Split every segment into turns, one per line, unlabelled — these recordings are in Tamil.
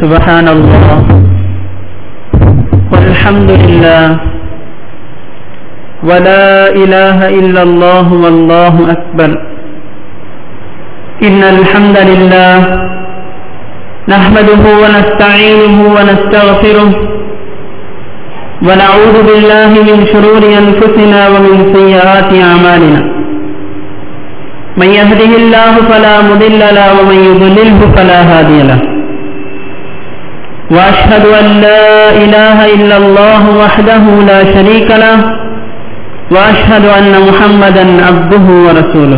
سبحان الله والحمد لله ولا إله إلا الله والله أكبر إن الحمد لله نحمده ونستعينه ونستغفره ونعوذ بالله من شرور أنفسنا ومن سيئات أعمالنا من يهده الله فلا مضل له ومن يضلله فلا هادي له وأشهد أن لا إله إلا الله وحده لا شريك له وأشهد أن محمدا عبده ورسوله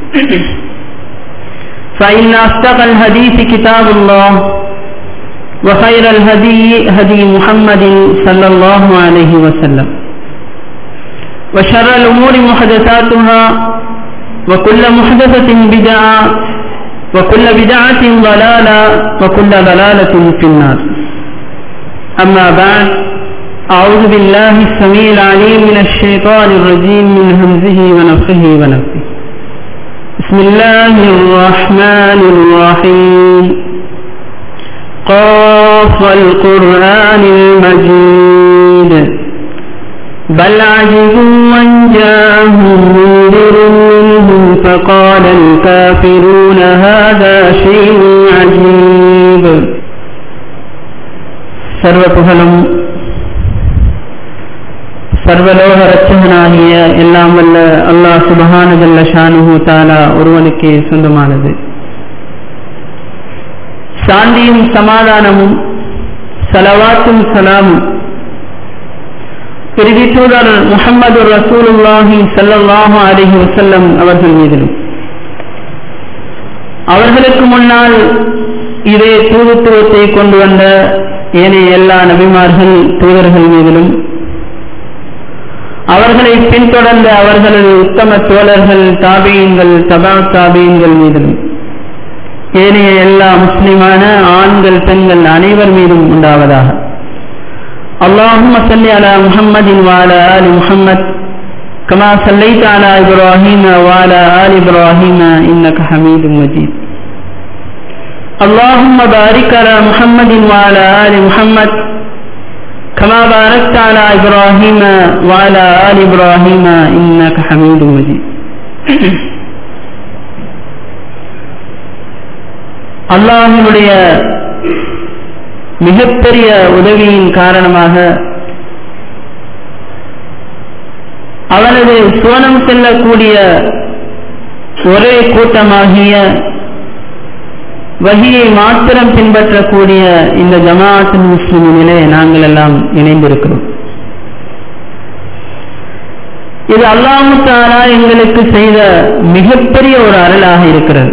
فإن أصدق الحديث كتاب الله وخير الهدي هدي محمد صلى الله عليه وسلم وشر الأمور محدثاتها وكل محدثة بدعة وكل بدعة ضلالة وكل ضلالة في النار أما بعد أعوذ بالله السميع العليم من الشيطان الرجيم من همزه ونفخه ونفخه بسم الله الرحمن الرحيم قاف القرآن المجيد بل عجبوا أن جاءهم منذر منهم فقال الكافرون هذا شيء عجيب சர்வ புகழும் சர்வலோக ரச்சகனாகிய எல்லாம் வல்ல அல்லாஹ் சுபஹானதல்ல ஷானுஹு தாலா ஒருவனுக்கே சொந்தமானது சாந்தியும் சமாதானமும் சலவாத்தும் சலாமும் பிரிதி தூதர் முகமது ரசூலுல்லாஹி சல்லாஹு அலஹி வசல்லம் அவர்கள் மீதிலும் அவர்களுக்கு முன்னால் இதே தூதுத்துவத்தை கொண்டு வந்த ஏனைய எல்லா நபிமார்கள் தூதர்கள் மீதிலும் அவர்களை பின்தொடர்ந்த அவர்களது உத்தம தோழர்கள் தாபியங்கள் தபா தாபியங்கள் மீதிலும் ஏனைய எல்லா முஸ்லிமான ஆண்கள் பெண்கள் அனைவர் மீதும் உண்டாவதாக اللهم صل على محمد وعلى آل محمد كما صليت على إبراهيم وعلى آل إبراهيم إنك حميد مجيد اللهم بارك على محمد وعلى آل محمد كما باركت على إبراهيم وعلى آل إبراهيم إنك حميد مجيد அல்லாஹினுடைய மிகப்பெரிய உதவியின் காரணமாக அவனது சுவனம் செல்லக்கூடிய ஒரே கூட்டமாகிய வகியை மாத்திரம் பின்பற்றக்கூடிய இந்த ஜமாஅத்து முஸ்லிமிலே நாங்கள் எல்லாம் இணைந்திருக்கிறோம் இது அல்லாஹு தாலா எங்களுக்கு செய்த மிகப்பெரிய ஒரு அருளாக இருக்கிறது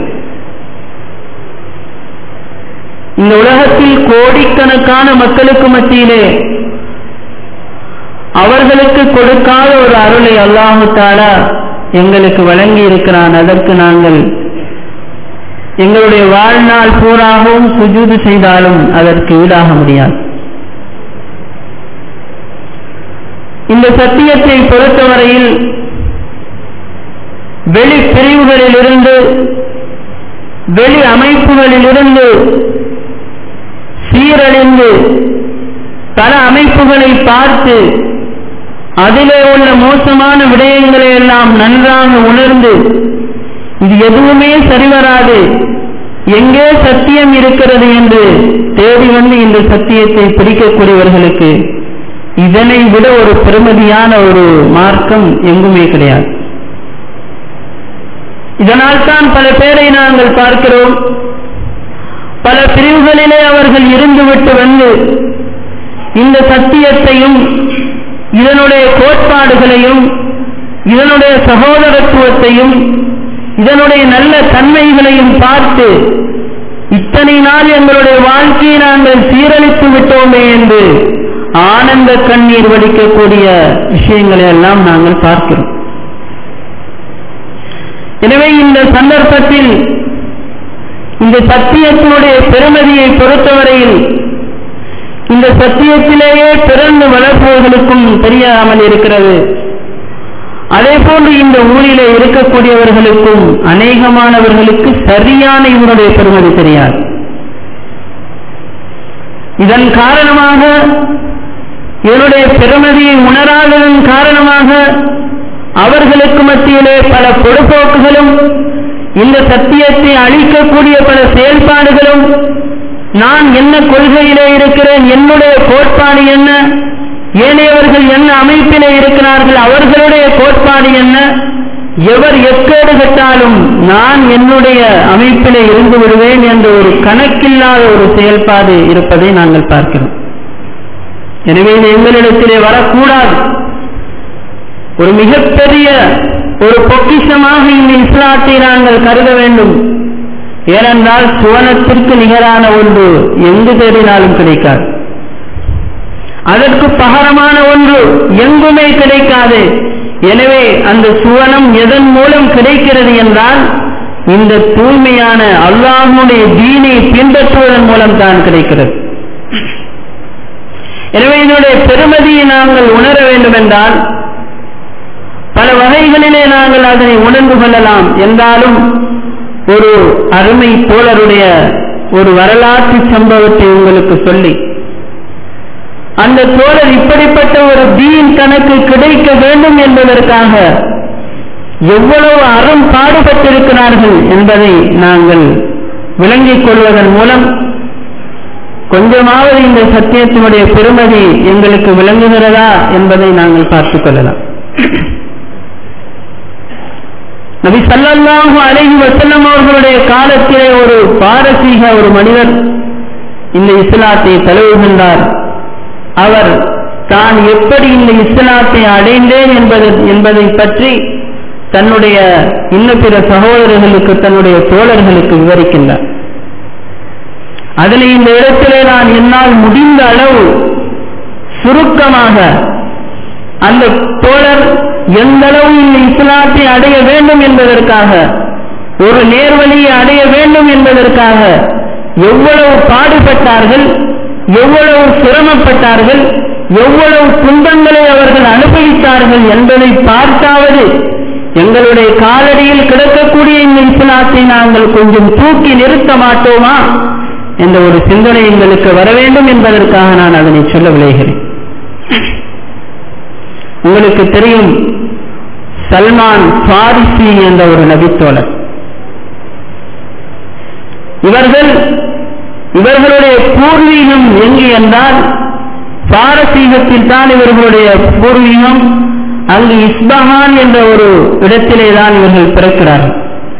இந்த உலகத்தில் கோடிக்கணக்கான மக்களுக்கு மத்தியிலே அவர்களுக்கு கொடுக்காத ஒரு அருளை அல்லாஹு தாலா எங்களுக்கு வழங்கி இருக்கிறான் அதற்கு நாங்கள் எங்களுடைய வாழ்நாள் பூராகவும் சுஜூது செய்தாலும் அதற்கு ஈடாக முடியாது இந்த சத்தியத்தை பொறுத்தவரையில் வெளி பிரிவுகளிலிருந்து வெளி அமைப்புகளிலிருந்து சீரழிந்து பல அமைப்புகளை பார்த்து அதிலே உள்ள மோசமான விடயங்களை எல்லாம் நன்றாக உணர்ந்து இது எதுவுமே சரிவராது எங்கே சத்தியம் இருக்கிறது என்று தேடி வந்து இந்த சத்தியத்தை பிடிக்கக்கூடியவர்களுக்கு இதனை விட ஒரு பெருமதியான ஒரு மார்க்கம் எங்குமே கிடையாது இதனால் தான் பல பேரை நாங்கள் பார்க்கிறோம் பல பிரிவுகளிலே அவர்கள் இருந்துவிட்டு வந்து இந்த சத்தியத்தையும் இதனுடைய கோட்பாடுகளையும் இதனுடைய சகோதரத்துவத்தையும் இதனுடைய நல்ல தன்மைகளையும் பார்த்து இத்தனை நாள் எங்களுடைய வாழ்க்கையை நாங்கள் சீரழித்து விட்டோமே என்று ஆனந்த கண்ணீர் வடிக்கக்கூடிய விஷயங்களை எல்லாம் நாங்கள் பார்க்கிறோம் எனவே இந்த சந்தர்ப்பத்தில் இந்த சத்தியத்தினுடைய பெருமதியை பொறுத்தவரையில் இந்த சத்தியத்திலேயே பிறந்து வளர்ப்பவர்களுக்கும் தெரியாமல் இருக்கிறது அதே போன்று இந்த ஊரிலே இருக்கக்கூடியவர்களுக்கும் அநேகமானவர்களுக்கு சரியான இவனுடைய பெருமதி தெரியாது இதன் காரணமாக என்னுடைய பெருமதியை உணராததன் காரணமாக அவர்களுக்கு மத்தியிலே பல பொடுபோக்குகளும் இந்த சத்தியத்தை அழிக்கக்கூடிய பல செயல்பாடுகளும் நான் என்ன கொள்கையிலே இருக்கிறேன் என்னுடைய கோட்பாடு என்ன ஏனையவர்கள் என்ன அமைப்பிலே இருக்கிறார்கள் அவர்களுடைய கோட்பாடு என்ன எவர் எக்கேடு கட்டாலும் நான் என்னுடைய அமைப்பிலே இருந்து விடுவேன் என்ற ஒரு கணக்கில்லாத ஒரு செயல்பாடு இருப்பதை நாங்கள் பார்க்கிறோம் எனவே இது எங்களிடத்திலே வரக்கூடாது ஒரு மிகப்பெரிய ஒரு பொக்கிஷமாக இந்த இஸ்லாத்தை நாங்கள் கருத வேண்டும் ஏனென்றால் சுவனத்திற்கு நிகரான ஒன்று எங்கு தேடினாலும் கிடைக்காது அதற்கு பகரமான ஒன்று எங்குமே கிடைக்காது எனவே அந்த சுவனம் எதன் மூலம் கிடைக்கிறது என்றால் இந்த தூய்மையான அல்லாஹனுடைய தீனை பின்பற்றுவதன் மூலம் தான் கிடைக்கிறது எனவே இதனுடைய பெருமதியை நாங்கள் உணர வேண்டும் என்றால் பல வகைகளிலே நாங்கள் அதனை உணர்ந்து கொள்ளலாம் என்றாலும் ஒரு அருமை தோழருடைய ஒரு வரலாற்று சம்பவத்தை உங்களுக்கு சொல்லி அந்த தோழர் இப்படிப்பட்ட ஒரு தீன் கணக்கு கிடைக்க வேண்டும் என்பதற்காக எவ்வளவு அறம் பாடுபட்டிருக்கிறார்கள் என்பதை நாங்கள் விளங்கிக் கொள்வதன் மூலம் கொஞ்சமாவது இந்த சத்தியத்தினுடைய பெருமதி எங்களுக்கு விளங்குகிறதா என்பதை நாங்கள் பார்த்துக் கொள்ளலாம் நபி சல்லல்லாஹு அலைஹி வஸல்லம் அவர்களுடைய காலத்திலே ஒரு பாரசீக ஒரு மனிதர் இந்த இஸ்லாத்தை தழுவுகின்றார் அவர் தான் எப்படி இந்த இஸ்லாத்தை அடைந்தேன் என்பது என்பதை பற்றி தன்னுடைய இன்ன பிற சகோதரர்களுக்கு தன்னுடைய தோழர்களுக்கு விவரிக்கின்றார் அதில் இந்த இடத்திலே நான் என்னால் முடிந்த அளவு சுருக்கமாக அந்த தோழர் எந்த அளவு இந்த இஸ்லாத்தை அடைய வேண்டும் என்பதற்காக ஒரு நேர்வழியை அடைய வேண்டும் என்பதற்காக எவ்வளவு பாடுபட்டார்கள் எவ்வளவு சிரமப்பட்டார்கள் எவ்வளவு துன்பங்களை அவர்கள் அனுபவித்தார்கள் என்பதை பார்த்தாவது எங்களுடைய காலடியில் கிடக்கக்கூடிய இந்த இஸ்லாத்தை நாங்கள் கொஞ்சம் தூக்கி நிறுத்த மாட்டோமா என்ற ஒரு சிந்தனை எங்களுக்கு வர வேண்டும் என்பதற்காக நான் அதனை சொல்ல விளைகிறேன் உங்களுக்கு தெரியும் சல்மான் பாரிசி என்ற ஒரு நபித்தோழர் இவர்கள் இவர்களுடைய பூர்வீகம் எங்கு என்றால் பாரசீகத்தில் தான் இவர்களுடைய பூர்வீகம் அங்கு இஸ்பஹான் என்ற ஒரு இடத்திலே தான் இவர்கள் பிறக்கிறார்கள்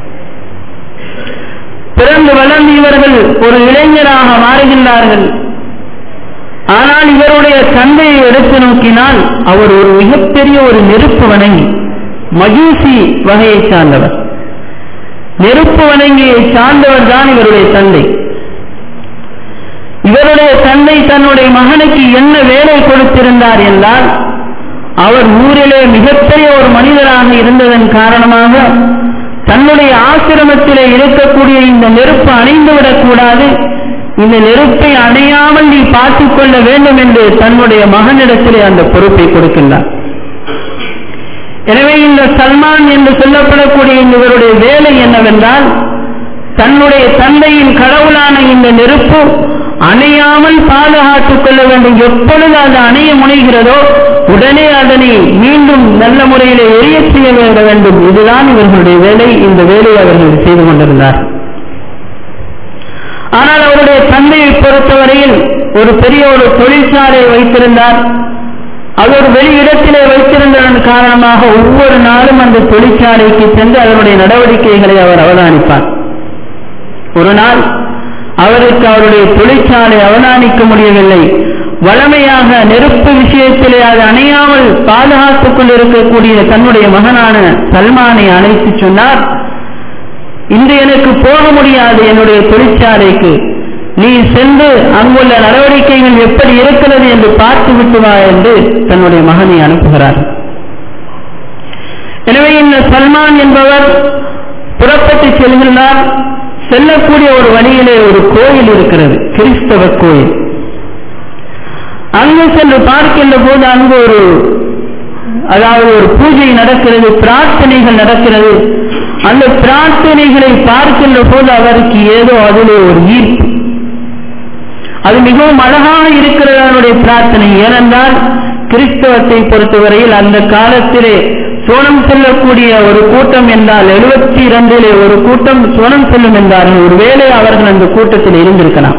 பிறந்து வளர்ந்து இவர்கள் ஒரு இளைஞராக மாறுகின்றார்கள் ஆனால் இவருடைய தந்தையை எடுத்து நோக்கினால் அவர் ஒரு மிகப்பெரிய ஒரு நெருப்பு வணங்கி மஜூசி வகையை சார்ந்தவர் நெருப்பு வணங்கியை சார்ந்தவர் தான் இவருடைய தந்தை இவருடைய தந்தை தன்னுடைய மகனுக்கு என்ன வேலை கொடுத்திருந்தார் என்றால் அவர் ஊரிலே மிகப்பெரிய ஒரு மனிதராக இருந்ததன் காரணமாக தன்னுடைய ஆசிரமத்திலே இருக்கக்கூடிய இந்த நெருப்பு அணைந்துவிடக் கூடாது இந்த நெருப்பை அணையாமல் நீ பார்த்துக் கொள்ள வேண்டும் என்று தன்னுடைய மகனிடத்திலே அந்த பொறுப்பை கொடுக்கின்றார் எனவே இந்த சல்மான் என்று சொல்லப்படக்கூடிய இவருடைய வேலை என்னவென்றால் தன்னுடைய தந்தையின் கடவுளான இந்த நெருப்பு அணையாமல் பாதுகாத்துக் கொள்ள வேண்டும் எப்பொழுது அது அணைய முனைகிறதோ உடனே அதனை மீண்டும் நல்ல முறையிலே எரிய செய்ய வேண்டும் இதுதான் இவர்களுடைய வேலை இந்த வேலையை அவர்கள் செய்து கொண்டிருந்தார் ஆனால் அவருடைய தந்தையை பொறுத்தவரையில் ஒரு பெரிய ஒரு தொழிற்சாலை வைத்திருந்தார் அவர் வெளி இடத்திலே வைத்திருந்ததன் காரணமாக ஒவ்வொரு நாளும் அந்த தொழிற்சாலைக்கு சென்று அதனுடைய நடவடிக்கைகளை அவர் அவதானிப்பார் ஒரு நாள் அவருக்கு அவருடைய தொழிற்சாலை அவதானிக்க முடியவில்லை வளமையாக நெருப்பு விஷயத்திலே அது அணையாமல் பாதுகாத்துக் கொண்டிருக்கக்கூடிய தன்னுடைய மகனான சல்மானை அழைத்து சொன்னார் இன்று எனக்கு போக முடியாது என்னுடைய தொழிற்சாலைக்கு நீ சென்று அங்குள்ள நடவடிக்கைகள் எப்படி இருக்கிறது என்று பார்த்து விட்டு வா என்று தன்னுடைய மகனை அனுப்புகிறார் எனவே இந்த சல்மான் என்பவர் புறப்பட்டு செல்கின்றார் செல்லக்கூடிய ஒரு வழியிலே ஒரு கோயில் இருக்கிறது கிறிஸ்தவ கோயில் அங்கு சென்று பார்க்கின்ற போது அங்கு ஒரு அதாவது ஒரு பூஜை நடக்கிறது பிரார்த்தனைகள் நடக்கிறது அந்த பிரார்த்தனைகளை பார்க்கின்ற போது அவருக்கு ஏதோ அதிலே ஒரு ஈர்ப்பு அது மிகவும் அழகாக இருக்கிறது அதனுடைய பிரார்த்தனை ஏனென்றால் கிறிஸ்தவத்தை பொறுத்தவரையில் அந்த காலத்திலே சோனம் செல்லக்கூடிய ஒரு கூட்டம் என்றால் எழுபத்தி இரண்டிலே ஒரு கூட்டம் சோனம் செல்லும் என்றார்கள் ஒருவேளை அவர்கள் அந்த கூட்டத்தில் இருந்திருக்கலாம்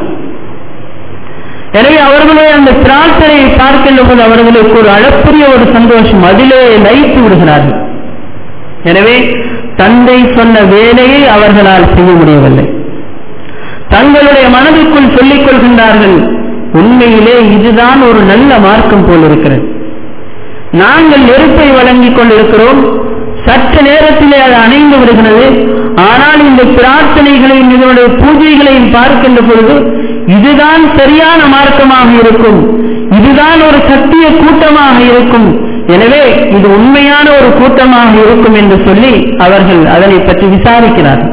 எனவே அவர்களே அந்த பிரார்த்தனையை பார்க்கின்ற போது அவர்களுக்கு ஒரு அளப்பரிய ஒரு சந்தோஷம் அதிலே லயித்து விடுகிறார்கள் எனவே தந்தை சொன்ன வேலையை அவர்களால் செய்ய முடியவில்லை தங்களுடைய மனதுக்குள் சொல்லிக் கொள்கின்றார்கள் உண்மையிலே இதுதான் ஒரு நல்ல மார்க்கம் போல் இருக்கிறது நாங்கள் நெருப்பை வழங்கிக் கொண்டிருக்கிறோம் சற்று நேரத்திலே அது அணைந்து விடுகிறது ஆனால் இந்த பிரார்த்தனைகளையும் இதனுடைய பூஜைகளையும் பார்க்கின்ற பொழுது இதுதான் சரியான மார்க்கமாக இருக்கும் இதுதான் ஒரு சத்திய கூட்டமாக இருக்கும் எனவே இது உண்மையான ஒரு கூட்டமாக இருக்கும் என்று சொல்லி அவர்கள் அதனை பற்றி விசாரிக்கிறார்கள்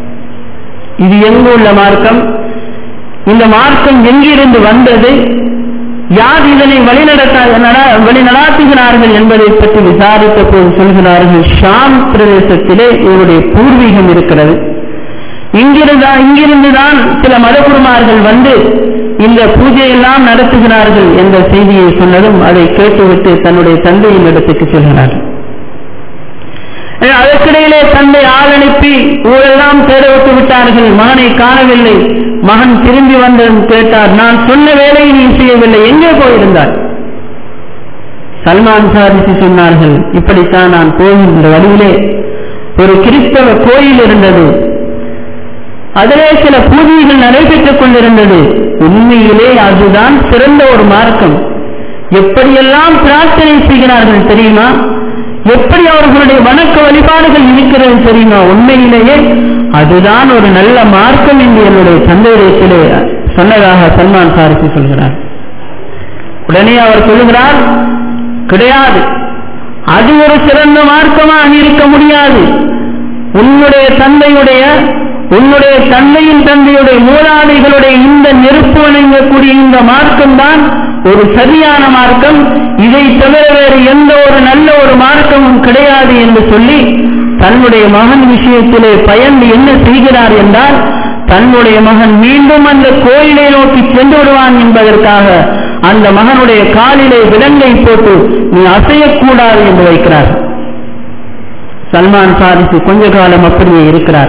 இது எங்கு உள்ள மார்க்கம் இந்த மார்க்கம் எங்கிருந்து வந்தது யார் இதனை வழிநடத்த வழிநடாத்துகிறார்கள் என்பதை பற்றி விசாரித்த போது சொல்கிறார்கள் ஷாம் பிரதேசத்திலே இவருடைய பூர்வீகம் இருக்கிறது இங்கிருந்தா இங்கிருந்துதான் சில மதகுருமார்கள் வந்து இந்த பூஜையெல்லாம் நடத்துகிறார்கள் என்ற செய்தியை சொன்னதும் அதை கேட்டுவிட்டு தன்னுடைய தந்தையின் இடத்துக்கு செல்கிறார்கள் அதற்கிடையிலே தந்தை ஆள் அனுப்பி ஊரெல்லாம் தேடவிட்டு விட்டார்கள் மகனை காணவில்லை மகன் திரும்பி வந்ததும் கேட்டார் நான் சொன்ன வேலையை நீ செய்யவில்லை எங்கே போயிருந்தார் சல்மான் சாரிசி சொன்னார்கள் இப்படித்தான் நான் போகின்ற வழியிலே ஒரு கிறிஸ்தவ கோயில் இருந்தது அதிலே சில பூஜைகள் நடைபெற்றுக் கொண்டிருந்தது உண்மையிலே அதுதான் சிறந்த ஒரு மார்க்கம் எப்படியெல்லாம் பிரார்த்தனை செய்கிறார்கள் தெரியுமா எப்படி அவர்களுடைய வணக்க வழிபாடுகள் இருக்கிறது தெரியுமா உண்மையிலேயே அதுதான் ஒரு நல்ல மார்க்கம் என்று என்னுடைய தந்தையிடத்திலே சொன்னதாக சல்மான் சாரிசி சொல்கிறார் உடனே அவர் சொல்லுகிறார் கிடையாது அது ஒரு சிறந்த மார்க்கமாக இருக்க முடியாது உன்னுடைய தந்தையுடைய உன்னுடைய தந்தையின் தந்தையுடைய மூலாதைகளுடைய இந்த நெருப்பு வணங்கக்கூடிய இந்த மார்க்கம் தான் ஒரு சரியான மார்க்கம் இதை தவிர வேறு எந்த ஒரு நல்ல ஒரு மார்க்கமும் கிடையாது என்று சொல்லி தன்னுடைய மகன் விஷயத்திலே பயந்து என்ன செய்கிறார் என்றால் தன்னுடைய மகன் மீண்டும் அந்த கோயிலை நோக்கி சென்று விடுவான் என்பதற்காக அந்த மகனுடைய காலிலே விலங்கை போட்டு நீ அசையக்கூடாது என்று வைக்கிறார் சல்மான் சாரிசு கொஞ்ச காலம் அப்படியே இருக்கிறார்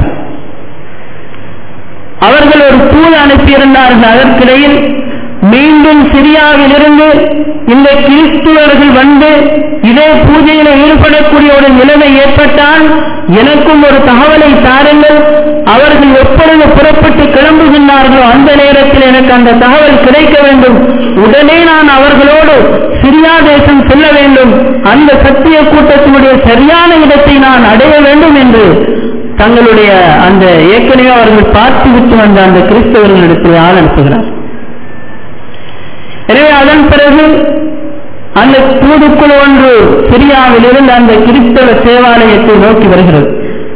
அவர்கள் ஒரு தூது அனுப்பியிருந்தார்கள் அதற்கிடையில் மீண்டும் சிரியாவிலிருந்து இந்த கிறிஸ்துவர்கள் வந்து இதே பூஜையில் ஈடுபடக்கூடிய ஒரு நிலைமை ஏற்பட்டால் எனக்கும் ஒரு தகவலை தாருங்கள் அவர்கள் எப்பொழுது புறப்பட்டு கிளம்புகின்றார்களோ அந்த நேரத்தில் எனக்கு அந்த தகவல் கிடைக்க வேண்டும் உடனே நான் அவர்களோடு சிரியா தேசம் செல்ல வேண்டும் அந்த சத்திய கூட்டத்தினுடைய சரியான இடத்தை நான் அடைய வேண்டும் என்று தங்களுடைய அந்த ஏற்கனவே அவர்கள் பார்த்து விட்டு வந்த அந்த கிறிஸ்தவர்களிடத்தில் ஆள் அனுப்புகிறார் எனவே அதன் பிறகு அந்த தூதுக்குழு ஒன்று சிரியாவில் இருந்து அந்த கிறிஸ்தவ சேவாலயத்தை நோக்கி வருகிறது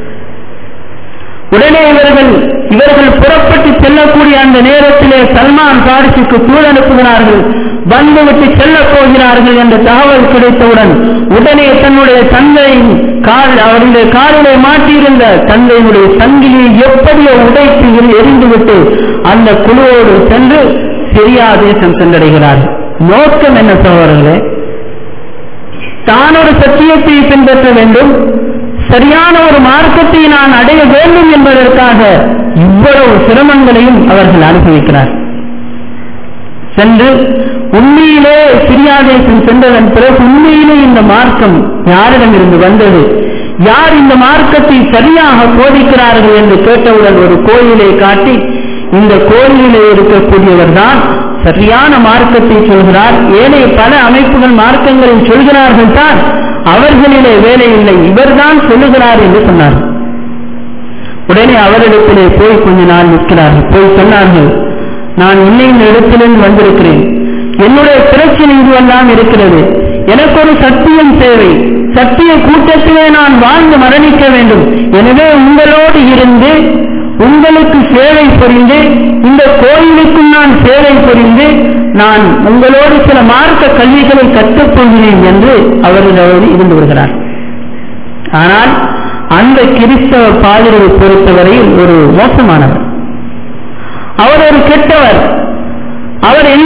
உடனே இவர்கள் இவர்கள் புறப்பட்டு செல்லக்கூடிய அந்த நேரத்திலே சல்மான் பாரிசுக்கு தூது அனுப்புகிறார்கள் வந்துவிட்டு செல்லப் போகிறார்கள் என்ற தகவல் கிடைத்தவுடன் உடனே தன்னுடைய தந்தையின் கால் அவருடைய காலிலே மாட்டியிருந்த தந்தையினுடைய சங்கிலியை எப்படியோ உடைத்து எரிந்துவிட்டு அந்த குழுவோடு சென்று சிரியா தேசம் சென்றடைகிறார்கள் நோக்கம் என்ன சகோதரர்களே தான் ஒரு சத்தியத்தை பின்பற்ற வேண்டும் சரியான ஒரு மார்க்கத்தை நான் அடைய வேண்டும் என்பதற்காக இவ்வளவு சிரமங்களையும் அவர்கள் அனுபவிக்கிறார் சென்று உண்மையிலே சிரியா தேசம் சென்றதன் பிறகு உண்மையிலே இந்த மார்க்கம் யாரிடம் இருந்து வந்தது யார் இந்த மார்க்கத்தை சரியாக போதிக்கிறார்கள் என்று கேட்டவுடன் ஒரு கோயிலை காட்டி இந்த கோயிலிலே இருக்கக்கூடியவர் தான் சரியான மார்க்கத்தை சொல்கிறார் ஏழை பல அமைப்புகள் மார்க்கங்களில் சொல்கிறார்கள் தான் அவர்களிலே வேலை இல்லை இவர்தான் சொல்லுகிறார் என்று சொன்னார் உடனே அவரிடத்திலே போய் கொஞ்ச நாள் நிற்கிறார்கள் போய் சொன்னார்கள் நான் இன்னை இந்த இடத்திலிருந்து வந்திருக்கிறேன் என்னுடைய பிரச்சனை இதுவெல்லாம் இருக்கிறது எனக்கு ஒரு சத்தியம் தேவை சத்திய கூட்டத்திலே நான் வாழ்ந்து மரணிக்க வேண்டும் எனவே உங்களோடு இருந்து உங்களுக்கு சேவை புரிந்து இந்த கோயிலுக்கும் நான் சேவை புரிந்து நான் உங்களோடு சில மார்க்க கல்விகளை கற்றுக்கொள்கிறேன் என்று அவர்களோடு இருந்து வருகிறார் ஆனால் அந்த கிறிஸ்தவ பாதிரியை பொறுத்தவரையில் ஒரு மோசமானவர் அவர் ஒரு கெட்டவர்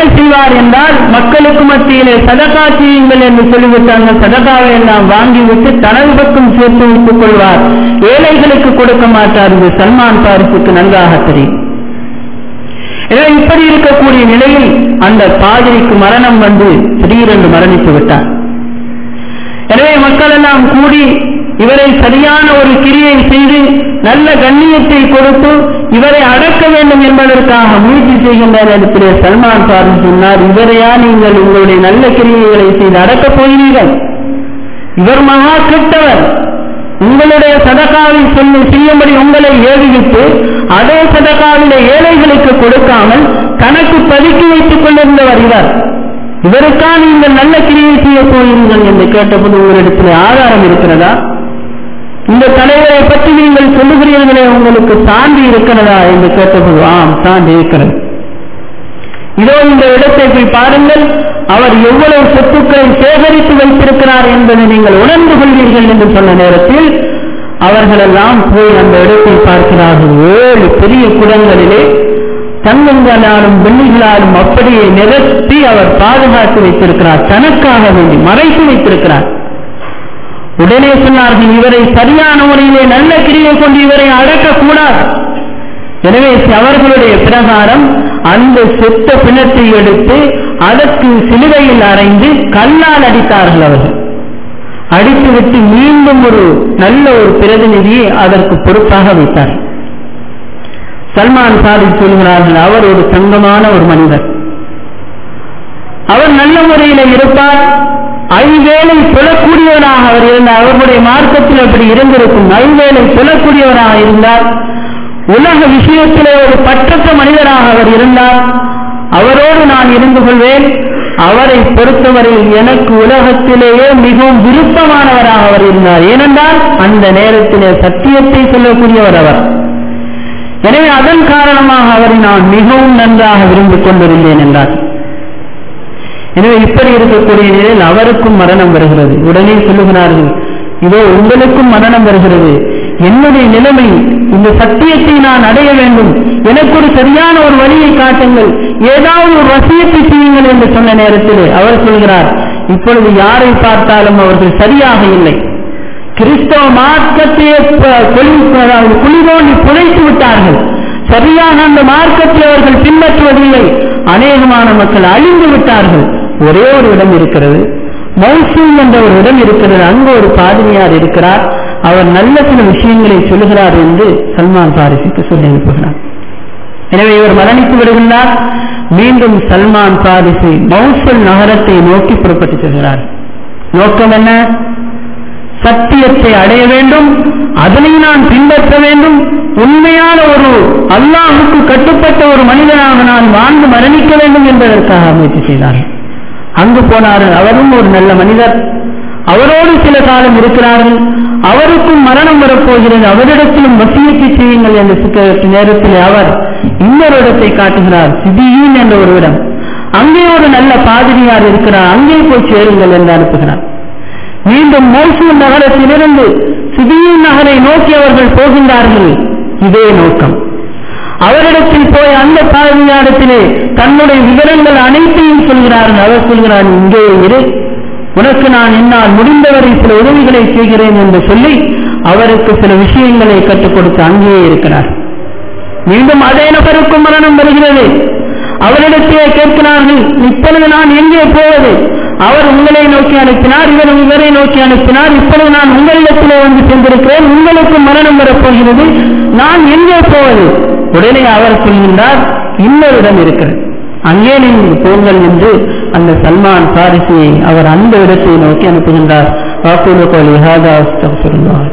என்ன செய்வார் என்றால் மக்களுக்கு மத்தியிலே சதகா செய்யுங்கள் என்று சொல்லிவிட்டு அந்த சதகாவை எல்லாம் வாங்கிவிட்டு தனது பக்கம் சேர்த்து வைத்துக் கொள்வார் ஏழைகளுக்கு கொடுக்க மாட்டார் இது சல்மான் பாரிசுக்கு நன்றாக தெரியும் எனவே இப்படி இருக்கக்கூடிய நிலையில் அந்த பாதிரிக்கு மரணம் வந்து திடீரென்று மரணித்து விட்டார் எனவே மக்கள் எல்லாம் கூடி இவரை சரியான ஒரு கிரியை செய்து நல்ல கண்ணியத்தை கொடுத்து இவரை அடக்க வேண்டும் என்பதற்காக முயற்சி செய்கின்ற நேரத்திலே சல்மான் பாரி சொன்னார் இவரையா நீங்கள் உங்களுடைய நல்ல கிரியைகளை செய்து அடக்கப் போகிறீர்கள் இவர் மகா கெட்டவர் உங்களுடைய சதகாவை சொல்லி செய்யும்படி உங்களை ஏவிவிட்டு அதே சதகாவிலே ஏழைகளுக்கு கொடுக்காமல் தனக்கு பதுக்கி வைத்துக் கொண்டிருந்தவர் இவர் இவருக்கா நீங்கள் நல்ல கிரியை செய்ய போகிறீர்கள் என்று கேட்டபோது உங்களிடத்தில் ஆதாரம் இருக்கிறதா இந்த தலைவரை பற்றி நீங்கள் சொல்லுகிறீர்களே உங்களுக்கு சான்று இருக்கிறதா என்று கேட்டபோது ஆம் சான்று இருக்கிறது இதோ இந்த இடத்தை போய் பாருங்கள் அவர் எவ்வளவு சொத்துக்களை சேகரித்து வைத்திருக்கிறார் என்பதை நீங்கள் உணர்ந்து கொள்வீர்கள் என்று சொன்ன நேரத்தில் அவர்களெல்லாம் போய் அந்த இடத்தை பார்க்கிறார்கள் ஏழு பெரிய குடங்களிலே தங்கங்களாலும் வெள்ளிகளாலும் அப்படியே நிரப்பி அவர் பாதுகாத்து வைத்திருக்கிறார் தனக்காக வேண்டி மறைத்து வைத்திருக்கிறார் உடனே சொன்னார்கள் இவரை சரியான முறையிலே நல்ல கிரியை கொண்டு இவரை அடக்கக்கூடாது எனவே அவர்களுடைய பிரகாரம் அந்த செத்த பிணத்தை எடுத்து அதற்கு சிலுவையில் அறைந்து கல்லால் அடித்தார்கள் அவர்கள் அடித்துவிட்டு மீண்டும் ஒரு நல்ல ஒரு பிரதிநிதியை அதற்கு பொறுப்பாக வைத்தார் சல்மான் சாதி சொல்கிறார்கள் அவர் ஒரு தங்கமான ஒரு மனிதர் அவர் நல்ல முறையில் இருப்பார் ஐவேளை சொல்லக்கூடியவராக அவர் இருந்தார் அவர்களுடைய மார்க்கத்தில் அப்படி இருந்திருக்கும் ஐவேளை சொல்லக்கூடியவராக இருந்தார் உலக விஷயத்திலே ஒரு பற்றற்ற மனிதராக அவர் இருந்தார் அவரோடு நான் இருந்து கொள்வேன் அவரை பொறுத்தவரையில் எனக்கு உலகத்திலேயே மிகவும் விருப்பமானவராக அவர் இருந்தார் ஏனென்றால் அந்த நேரத்திலே சத்தியத்தை சொல்லக்கூடியவர் அவர் எனவே அதன் காரணமாக அவரை நான் மிகவும் நன்றாக விரும்பிக் கொண்டிருந்தேன் என்றார் எனவே இப்படி இருக்கக்கூடிய நிலையில் அவருக்கும் மரணம் வருகிறது உடனே சொல்லுகிறார்கள் இதோ உங்களுக்கும் மரணம் வருகிறது என்னுடைய நிலைமை இந்த சத்தியத்தை நான் அடைய வேண்டும் எனக்கு ஒரு சரியான ஒரு வழியை காட்டுங்கள் ஏதாவது ஒரு வசியத்தை செய்யுங்கள் என்று சொன்ன நேரத்தில் அவர் சொல்கிறார் இப்பொழுது யாரை பார்த்தாலும் அவர்கள் சரியாக இல்லை கிறிஸ்தவ மார்க்கத்தையே குழி தோண்டி புதைத்து விட்டார்கள் சரியாக அந்த மார்க்கத்தை அவர்கள் பின்பற்றுவதில்லை அநேகமான மக்கள் அழிந்து விட்டார்கள் ஒரே ஒரு இடம் இருக்கிறது மௌசூல் என்ற ஒரு இடம் இருக்கிறது அங்கு ஒரு பாதிரியார் இருக்கிறார் அவர் நல்ல சில விஷயங்களை சொல்லுகிறார் என்று சல்மான் பாரிசுக்கு சொல்லி அனுப்புகிறார் எனவே இவர் மரணித்து விடுகின்றார் மீண்டும் சல்மான் பாரிசு மௌசல் நகரத்தை நோக்கி புறப்பட்டு செல்கிறார் நோக்கம் என்ன சத்தியத்தை அடைய வேண்டும் அதனை நான் பின்பற்ற வேண்டும் உண்மையான ஒரு அல்லாஹுக்கு கட்டுப்பட்ட ஒரு மனிதனாக நான் வாழ்ந்து மரணிக்க வேண்டும் என்பதற்காக முயற்சி செய்தார்கள் அங்கு போனார்கள் அவரும் ஒரு நல்ல மனிதர் அவரோடு சில காலம் இருக்கிறார்கள் அவருக்கும் மரணம் வரப்போகிறது அவரிடத்திலும் வசியத்தை செய்யுங்கள் என்று நேரத்தில் அவர் இன்னொரு இடத்தை காட்டுகிறார் சிபியின் என்ற ஒரு இடம் அங்கே ஒரு நல்ல பாதிரியார் இருக்கிறார் அங்கே போய் சேருங்கள் என்று அனுப்புகிறார் மீண்டும் மோசூர் நகரத்திலிருந்து சிபியின் நகரை நோக்கி அவர்கள் போகின்றார்கள் இதே நோக்கம் அவரிடத்தில் போய் அந்த பாதிரியாரிடத்திலே தன்னுடைய விவரங்கள் அனைத்தையும் சொல்கிறார்கள் அவர் சொல்கிறார் இங்கே இரு உனக்கு நான் என்னால் முடிந்தவரை சில உதவிகளை செய்கிறேன் என்று சொல்லி அவருக்கு சில விஷயங்களை கற்றுக் கொடுத்து அங்கேயே இருக்கிறார் மீண்டும் அதே நபருக்கும் மரணம் வருகிறது அவரிடத்திலே கேட்கிறார்கள் இப்பொழுது நான் எங்கே போவது அவர் உங்களை நோக்கி அனுப்பினார் இவர் இவரை நோக்கி அனுப்பினார் இப்பொழுது நான் உங்களிடத்திலே வந்து சென்றிருக்கிறேன் உங்களுக்கு மரணம் வரப்போகிறது நான் எங்கே போவது உடனே அவர் சொல்கின்றார் இன்னொரு இடம் இருக்கிறது அங்கே நீங்கள் போங்கள் என்று அந்த சல்மான் பாரிசியை அவர் அந்த இடத்தை நோக்கி அனுப்புகின்றார் வாக்குல கோலி ஹாதா அஸ்தக்ஃபிருல்லாஹ்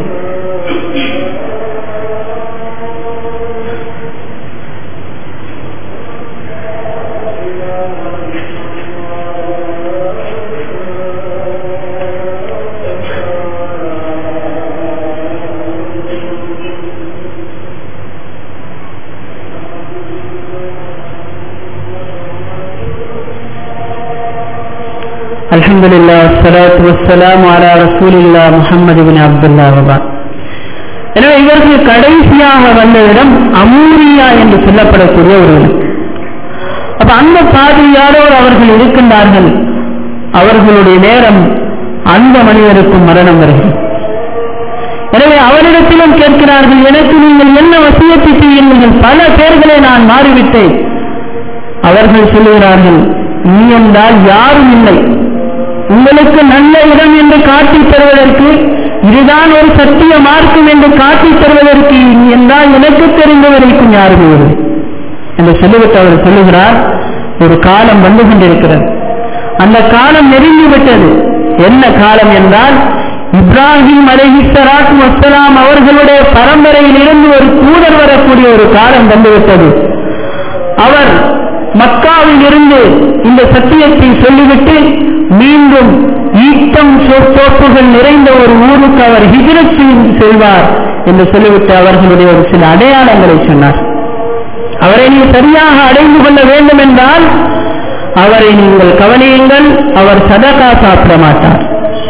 الحمد لله والصلاة والسلام على رسول الله محمد بن عبد الله وبعد எனவே இவர்கள் கடைசியாக வந்த இடம் அமூரியா என்று சொல்லப்படக்கூடிய ஒரு இடம் அப்ப அப்ப அந்த பாதிரியாரோடு அவர்கள் இருக்கின்றார்கள் அவர்களுடைய நேரம் அந்த மனிதருக்கும் மரணம் வருகிறது எனவே அவரிடத்திலும் கேட்கிறார்கள் எனக்கு நீங்கள் என்ன வசியத்தை செய்யுங்கள் பல பேர்களை நான் மாறிவிட்டேன் அவர்கள் சொல்லுகிறார்கள் நீ என்றால் யாரும் இல்லை உங்களுக்கு நல்ல இடம் என்று காட்டித் தருவதற்கு இதுதான் ஒரு சத்திய மார்க்கம் என்று காட்டித் தருவதற்கு நீ என்றால் எனக்கு தெரிந்த வரைக்கும் யாரும் இல்லை என்று சொல்லிவிட்டு அவர் சொல்லுகிறார் ஒரு காலம் வந்து கொண்டிருக்கிறது அந்த காலம் நெருங்கிவிட்டது என்ன காலம் என்றால் இப்ராஹிம் அலஹி சலாத்து வசலாம் அவர்களுடைய பரம்பரையில் இருந்து ஒரு தூதர் வரக்கூடிய ஒரு காலம் வந்துவிட்டது அவர் மக்காவில் இருந்து இந்த சத்தியத்தை சொல்லிவிட்டு மீண்டும் ஈட்டம் சோப்புகள் நிறைந்த ஒரு ஊருக்கு அவர் ஹிஜரத் செல்வார் என்று சொல்லிவிட்டு அவர்களுடைய ஒரு சில அடையாளங்களை சொன்னார் அவரை நீ சரியாக அடைந்து கொள்ள வேண்டும் என்றால் அவரை நீங்கள் கவனியுங்கள் அவர் சதகா சாப்பிட மாட்டார்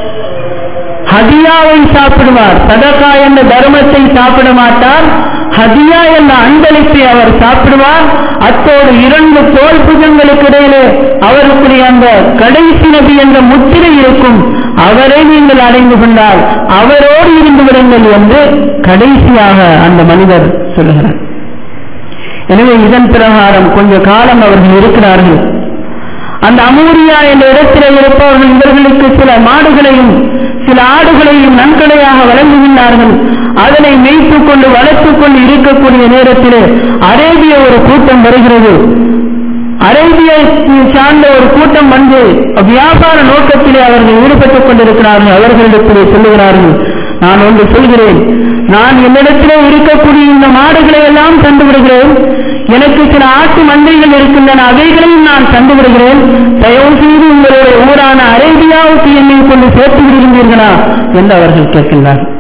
ஹதியாவை சாப்பிடுவார் சதகா என்ற தர்மத்தை சாப்பிட மாட்டார் ஹதியா என்ற அன்பளிப்பை அவர் சாப்பிடுவார் அத்தோடு இரண்டு தோல் புஜங்களுக்கு இடையிலே அவருக்குரிய அந்த கடைசி நபி என்ற முத்திரை இருக்கும் அவரை நீங்கள் அடைந்து கொண்டால் அவரோடு இருந்து விடுங்கள் என்று கடைசியாக அந்த மனிதர் சொல்லுகிறார் எனவே இதன் பிரகாரம் கொஞ்ச காலம் அவர்கள் இருக்கிறார்கள் அந்த அமூரியா என்ற இடத்திலே இருப்பவர்கள் இவர்களுக்கு சில மாடுகளையும் சில ஆடுகளையும் நன்கொடையாக வழங்குகின்றார்கள் அதனை மேய்த்துக் கொண்டு வளர்த்துக் கொண்டு இருக்கக்கூடிய நேரத்திலே அரேபிய ஒரு கூட்டம் வருகிறது அரேபிய சார்ந்த ஒரு கூட்டம் வந்து வியாபார நோக்கத்திலே அவர்கள் ஈடுபட்டுக் கொண்டிருக்கிறார்கள் அவர்களிடத்திலே சொல்லுகிறார்கள் நான் ஒன்று சொல்கிறேன் நான் என்னிடத்திலே இருக்கக்கூடிய இந்த மாடுகளை எல்லாம் தந்து விடுகிறேன் எனக்கு சில ஆட்டு மந்தைகள் இருக்கின்றன அவைகளையும் நான் தந்து விடுகிறேன் தயவு செய்து உங்களுடைய ஊரான அரேபியாவுக்கு என்னை கொண்டு சேர்த்து விடுகின்றீர்களா என்று அவர்கள் கேட்கின்றார்கள்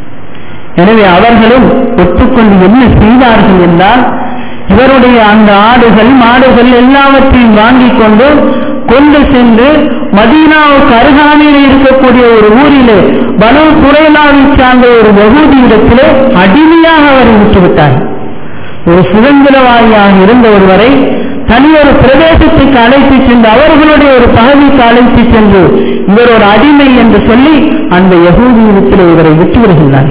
எனவே அவர்களும் ஒத்துக்கொண்டு என்ன செய்தார்கள் என்றால் இவருடைய அந்த ஆடுகள் மாடுகள் எல்லாவற்றையும் வாங்கிக் கொண்டு கொண்டு சென்று மதீனாவுக்கு அருகாமையில் இருக்கக்கூடிய ஒரு ஊரிலே பனு குறைலாவை சார்ந்த ஒரு வகுதி இடத்திலே அடிமையாக அவரை விட்டுவிட்டார் ஒரு சுதந்திரவாதியாக இருந்த ஒருவரை தனியொரு பிரதேசத்துக்கு அழைத்து சென்று அவர்களுடைய ஒரு பகுதிக்கு அழைத்து சென்று இவர் ஒரு அடிமை என்று சொல்லி அந்த யகூதியிடத்தில் இவரை விட்டு விடுகின்றார்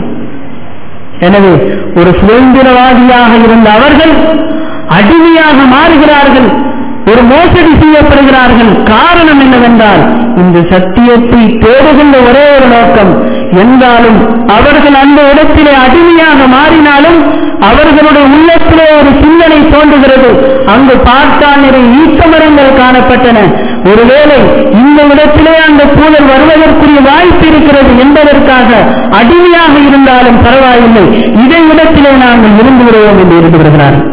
எனவே ஒரு சுதந்திரவாதியாக இருந்த அவர்கள் அடிமையாக மாறுகிறார்கள் ஒரு மோசடி செய்யப்படுகிறார்கள் காரணம் என்னவென்றால் இந்த சத்தியத்தை தேடுகின்ற ஒரே ஒரு நோக்கம் என்றாலும் அவர்கள் அந்த இடத்திலே அடிமையாக மாறினாலும் அவர்களுடைய உள்ளத்திலே ஒரு சிந்தனை தோன்றுகிறது அங்கு பார்த்தால் நிறைய ஈட்ட மரங்கள் காணப்பட்டன ஒருவேளை இந்த இடத்திலே அந்த தூதர் வருவதற்குரிய வாய்ப்பு இருக்கிறது என்பதற்காக அடிமையாக இருந்தாலும் பரவாயில்லை இதை இடத்திலே நாங்கள் இருந்து விடுவோம் என்று இருந்து விடுகிறார்கள்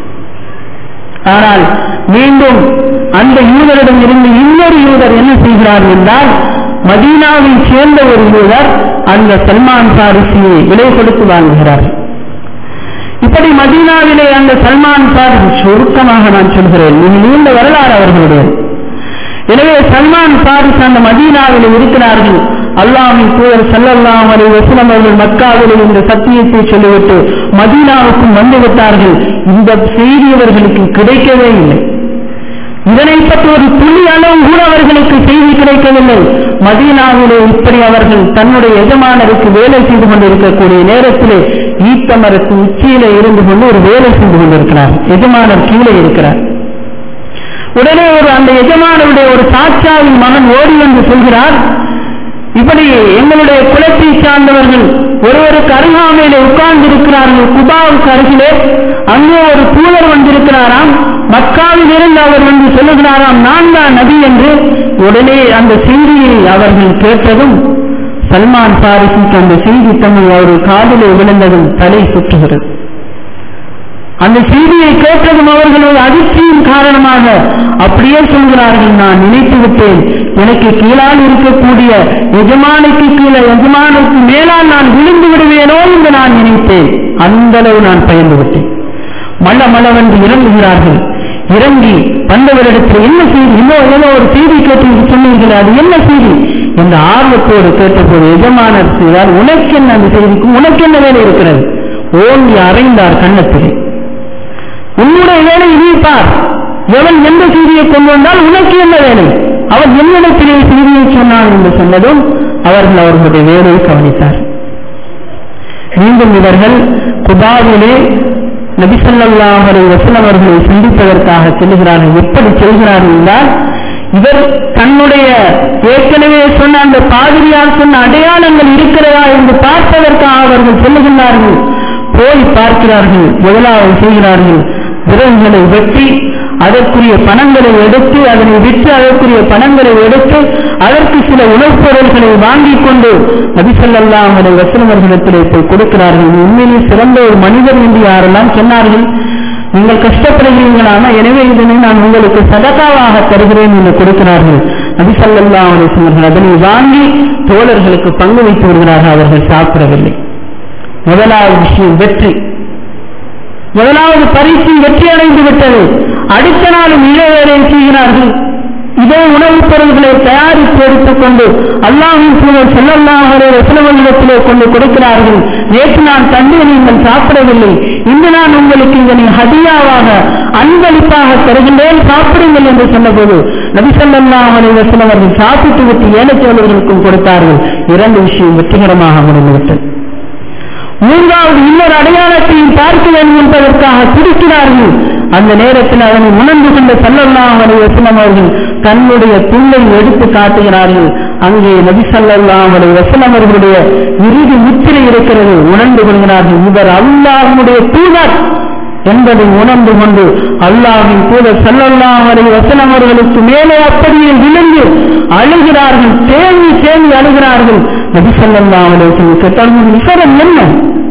ஆனால் மீண்டும் அந்த யூதரிடம் இருந்து இன்னொரு யூதர் என்ன செய்கிறார் என்றால் மதீனாவை சேர்ந்த ஒரு யூதர் அந்த சல்மான் பாரிசியை விலை கொடுத்து வாங்குகிறார் இப்படி மதீனாவிலே அந்த சல்மான் பாரிஸ் சுருக்கமாக நான் சொல்கிறேன் மிக நீண்ட வரலாறு அவர்களுடைய எனவே சல்மான் பாரிஸ் அந்த மதீனாவில் இருக்கிறார்கள் அல்லாஹின் தூதர் சல்லல்லாம் அலை வசலம் அவர்கள் மக்காவிலே இந்த சத்தியத்தை சொல்லிவிட்டு மதீனாவுக்கும் வந்து விட்டார்கள் இந்த செய்தி அவர்களுக்கு கிடைக்கவே இல்லை இதனை பற்றி ஒரு துளி அளவு கூட அவர்களுக்கு செய்தி கிடைக்கவில்லை மதீனாவிலே இப்படி அவர்கள் தன்னுடைய எஜமானருக்கு வேலை செய்து கொண்டிருக்கக்கூடிய நேரத்திலே ஈத்த மரத்து உச்சியிலே இருந்து கொண்டு ஒரு வேலை செய்து கொண்டிருக்கிறார் எஜமானர் கீழே இருக்கிறார் உடனே ஒரு அந்த எஜமானருடைய ஒரு சாட்சாவின் மகன் ஓடி வந்து சொல்கிறார் இப்படி எங்களுடைய குலத்தை சார்ந்தவர்கள் ஒருவருக்கு அருகாமையிலே உட்கார்ந்து இருக்கிறார்கள் குபாவுக்கு அருகிலே அங்கே ஒரு தூதர் வந்திருக்கிறாராம் மக்காவில் இருந்து அவர் வந்து சொல்லுகிறாராம் நான் தான் நபி என்று உடனே அந்த செய்தியை அவர்கள் கேட்டதும் சல்மான் பாரிசுக்கு அந்த செய்தி தமிழ் அவர்கள் காதிலே விழுந்ததும் தலை சுற்றுகிறது அந்த செய்தியை கேட்டதும் அவர்களது அதிர்ச்சியின் காரணமாக அப்படியே சொல்கிறார்கள் நான் நினைத்து விட்டேன் எனக்கு கீழால் இருக்கக்கூடிய எஜமானுக்கு கீழே எஜமானுக்கு மேலால் நான் விழுந்து விடுவேனோ என்று நான் நினைத்தேன் அந்த அளவு நான் பயந்து விட்டேன் மல்ல மல்லவென்று இறங்குகிறார்கள் இறங்கி வந்தவரிடத்தில் என்ன செய்தி இன்னும் ஏதோ ஒரு செய்தி கேட்டு சொன்னீர்கள் அது என்ன செய்தி என்ற ஆர்வத்தோடு கேட்டபோது எஜமானர் செய்தார் உனக்கு என்ன அந்த செய்திக்கும் உனக்கு என்ன வேலை இருக்கிறது ஓங்கி அறைந்தார் கண்ணத்திலே உன்னுடைய வேலை நீ பார் எவன் எந்த செய்தியை கொண்டு வந்தால் உனக்கு என்ன வேலை அவன் என்னிடத்திலே செய்தியை சொன்னான் என்று சொன்னதும் அவர்கள் அவர்களுடைய வேலையை கவனித்தார் மீண்டும் இவர்கள் குபாவிலே நபிசல்லாஹ் வசலம் அவர்களை சந்திப்பதற்காக செல்கிறார்கள் எப்படி செல்கிறார்கள் என்றால் இவர் தன்னுடைய ஏற்கனவே சொன்ன அந்த பாதிரியார் சொன்ன அடையாளங்கள் இருக்கிறதா என்று பார்ப்பதற்காக அவர்கள் செல்லுகின்றார்கள் போய் பார்க்கிறார்கள் முதலாவது செய்கிறார்கள் விரல்களை வெட்டி அதற்குரிய பணங்களை எடுத்து அதனை விற்று அதற்குரிய பணங்களை எடுத்து அதற்கு சில உணவுப் பொருள்களை வாங்கிக் கொண்டு நபிசல்லாம் வசனவர்களிடத்திலே போய் கொடுக்கிறார்கள் உண்மையிலே சிறந்த ஒரு மனிதர் என்று யாரெல்லாம் சொன்னார்கள் நீங்கள் கஷ்டப்படுகிறீர்களானா எனவே இதனை நான் உங்களுக்கு சதகாவாக தருகிறேன் என்று கொடுக்கிறார்கள் நபிசல்லா சொன்னார்கள் அதனை வாங்கி தோழர்களுக்கு பங்கு வைத்து வருகிறார்கள் அவர்கள் சாப்பிடவில்லை முதலாவது விஷயம் வெற்றி முதலாவது பரிசு வெற்றி அடைந்து விட்டது அடுத்த நாளும் இதே வேலையை செய்கிறார்கள் இதே உணவுப் பொருள்களை தயாரித்து எடுத்துக்கொண்டு அல்லாஹின் சூழல் செல்லல்லாமலே வசனவர்களிடத்திலே கொண்டு கொடுக்கிறார்கள் நேற்று நான் தந்தை நீங்கள் சாப்பிடவில்லை இன்று நான் உங்களுக்கு இதனை ஹதியாவாக அன்பளிப்பாக தருகின்றேன் சாப்பிடுங்கள் என்று சொன்னபோது நபிசல்லாமலை வசனவர்கள் சாப்பிட்டு விட்டு ஏழைச்சோழர்களுக்கும் கொடுத்தார்கள் இரண்டு விஷயம் வெற்றிகரமாக முடிந்துவிட்டது மூன்றாவது இன்னொரு அடையாளத்தையும் பார்க்க வேண்டும் என்பதற்காக துடிக்கிறார்கள் அந்த நேரத்தில் அதனை உணர்ந்து கொண்ட சல்லல்லாஹ் வசனம் அவர்கள் தன்னுடைய துள்ளை எடுத்து காட்டுகிறார்கள் அங்கே நபி சல்லாஹ் வசனம் அவர்களுடைய இறுதி முத்திரை இருக்கிறது உணர்ந்து கொள்கிறார்கள் இவர் அல்லாஹனுடைய தூதர் என்பதை உணர்ந்து கொண்டு அல்லாஹின் தூதர் சல்லல்லாஹ் வசனம் அவர்களுக்கு மேலே அப்படியே விழுந்து அழுகிறார்கள் தேங்கி தேங்கி அழுகிறார்கள் நபி சல்லல்லாஹ் அலைஹி கேட்டார்கள் விசாரம் என்ன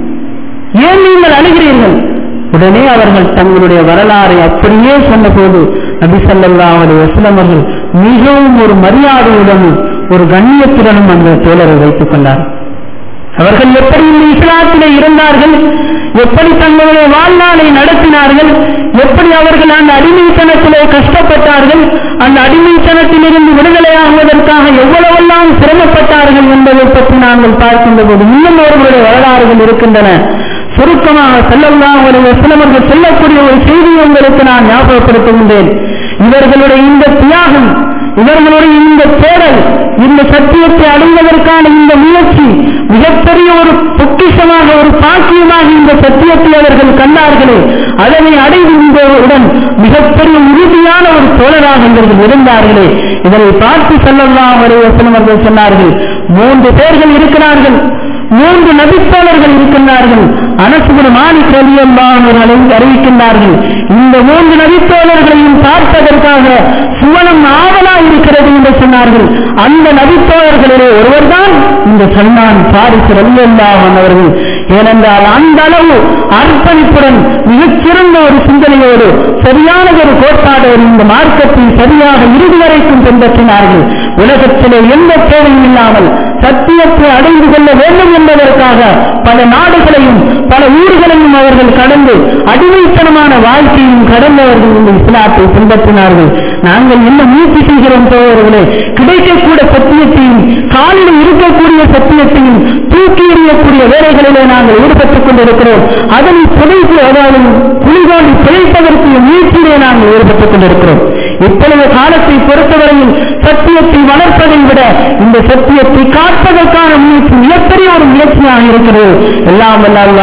ஏன் நீங்கள் அழுகிறீர்கள் உடனே அவர்கள் தங்களுடைய வரலாறை அப்படியே சொன்னபோது நபி சல்லல்லாஹ் அலைஹி வஸல்லம் அவர்கள் மிகவும் ஒரு மரியாதையுடனும் ஒரு கண்ணியத்துடனும் அந்த தோழரை வைத்துக் கொண்டார் அவர்கள் எப்படி இந்த இஸ்லாத்திலே இருந்தார்கள் எப்படி தங்களுடைய வாழ்நாளை நடத்தினார்கள் எப்படி அவர்கள் அந்த அடிமைத்தனத்திலே கஷ்டப்பட்டார்கள் அந்த அடிமைத்தனத்திலிருந்து விடுதலையாகுவதற்காக எவ்வளவெல்லாம் சிரமப்பட்டார்கள் என்பதை பற்றி நாங்கள் பார்க்கின்ற போது இன்னும் அவர்களுடைய வரலாறுகள் இருக்கின்றன சுருக்கமாக செல்லலாம் ஒரு சிலவர்கள் சொல்லக்கூடிய ஒரு செய்தி உங்களுக்கு நான் ஞாபகப்படுத்துகின்றேன் இவர்களுடைய இந்த தியாகம் இவர்களுடைய இந்த தேடல் இந்த சத்தியத்தை அடைவதற்கான இந்த முயற்சி மிகப்பெரிய ஒரு பொக்கிஷமாக ஒரு பாக்கியமாக இந்த சத்தியத்தை அவர்கள் கண்டார்களே அதனை அடைகின்றவுடன் மிகப்பெரிய உறுதியான ஒரு தோழராக இவர்கள் இருந்தார்களே இதனை பார்த்து செல்லலாம் அவர்கள் சொன்னார்கள் மூன்று பேர்கள் இருக்கிறார்கள் மூன்று நபித்தோழர்கள் இருக்கின்றார்கள் அனசுகுரு மாலிக் ரலியல்லாஹு அறிவிக்கின்றார்கள் இந்த மூன்று நபித்தோழர்களையும் பார்ப்பதற்காக சுவனம் ஆவலா இருக்கிறது என்று சொன்னார்கள் அந்த நபித்தோழர்களிலே ஒருவர்தான் இந்த சல்மான் பாரிஸ் ரலியல்லாஹன் அவர்கள் ஏனென்றால் அந்த அளவு அர்ப்பணிப்புடன் மிகச்சிறந்த ஒரு சிந்தனையோடு சரியான ஒரு கோட்பாடோடு இந்த மார்க்கத்தை சரியாக இறுதி வரைக்கும் பின்பற்றினார்கள் உலகத்திலே எந்த தேவையும் இல்லாமல் சத்தியத்தை அடைந்து கொள்ள வேண்டும் என்பதற்காக பல நாடுகளையும் பல ஊர்களையும் அவர்கள் கடந்து அடிமைத்தனமான வாழ்க்கையும் கடந்தவர்கள் இந்த இஸ்லாத்தை பின்பற்றினார்கள் நாங்கள் என்ன முயற்சி செய்கிறோம் தோழர்களே கிடைக்கக்கூடிய சத்தியத்தையும் காலில் இருக்கக்கூடிய சத்தியத்தையும் தூக்கி எறியக்கூடிய வேலைகளிலே நாங்கள் ஈடுபட்டுக் கொண்டிருக்கிறோம் அதனை புதைத்து அதாவது புலிகோண்டி பிழைப்பதற்கு முயற்சியிலே நாங்கள் ஈடுபட்டுக் கொண்டிருக்கிறோம் இப்பொழுது காலத்தை பொறுத்தவரையில் சத்தியத்தை வளர்ப்பதை விட இந்த சத்தியத்தை காப்பதற்கான முயற்சி மிகப்பெரிய ஒரு முயற்சியாக இருக்கிறது எல்லாம் வல்ல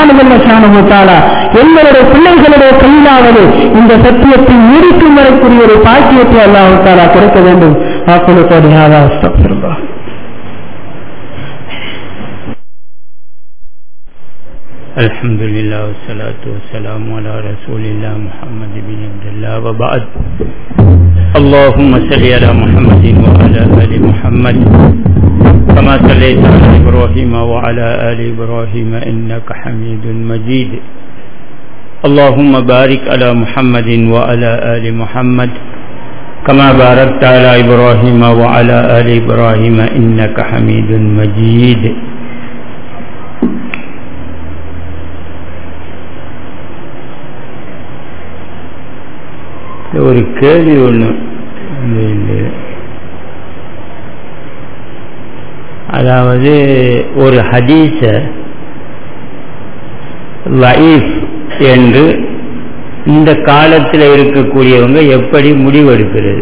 சுபானுவல்ல எங்களுடைய பிள்ளைகளுடைய கையிலாவது இந்த சத்தியத்தை நீடிக்கும் வரக்கூடிய ஒரு பாக்கியத்தை அல்லாஹு தாலா கொடுக்க வேண்டும் வாக்குறுத்தோடு யாரா அஸ்தபிருந்தா
الحمد لله والصلاة والسلام على رسول الله محمد بن عبد الله وبعد اللهم صل على محمد وعلى آل محمد كما صليت على إبراهيم وعلى آل إبراهيم إنك حميد مجيد اللهم بارك على محمد وعلى آل محمد كما باركت على إبراهيم وعلى آل إبراهيم إنك حميد مجيد ஒரு கேள்வி ஒன்று அதாவது ஒரு ஹதீஸ லைஃப் என்று இந்த காலத்தில் இருக்கக்கூடியவங்க எப்படி முடிவெடுக்கிறது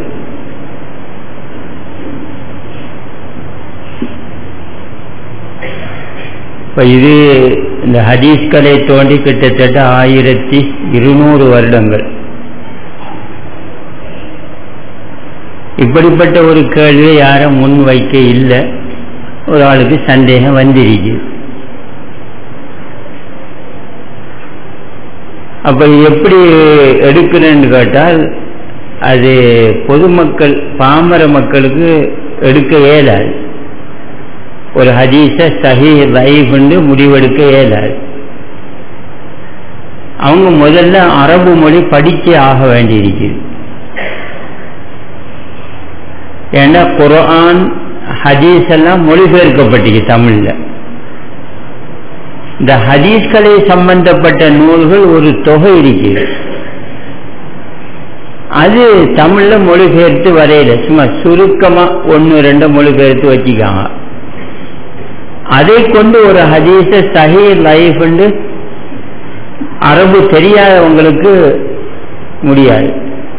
இப்போ இது இந்த ஹதீஸ்களை தோண்டி கிட்டத்தட்ட ஆயிரத்தி இருநூறு வருடங்கள் இப்படிப்பட்ட ஒரு கேள்வியை யாரும் முன் வைக்க இல்லை ஒரு ஆளுக்கு சந்தேகம் வந்திருக்கு அப்ப எப்படி எடுக்கிறேன்னு கேட்டால் அது பொதுமக்கள் பாமர மக்களுக்கு எடுக்க இயலாது ஒரு ஹதீஸ சஹி லைஃப்னு முடிவெடுக்க இயலாது அவங்க முதல்ல அரபு மொழி படிச்சே ஆக வேண்டியிருக்குது ஏன்னா குரான் ஹதீஸ் எல்லாம் மொழிபெயர்க்கப்பட்டிருக்கு தமிழ்ல இந்த ஹதீஸ்களை சம்பந்தப்பட்ட நூல்கள் ஒரு தொகை இருக்குது அது தமிழ்ல மொழிபெயர்த்து வரையில சும்மா சுருக்கமா ஒன்னு ரெண்டு மொழிபெயர்த்து வச்சுக்காங்க அதை கொண்டு ஒரு ஹதீஸ சஹி லைஃப் அரபு தெரியாதவங்களுக்கு முடியாது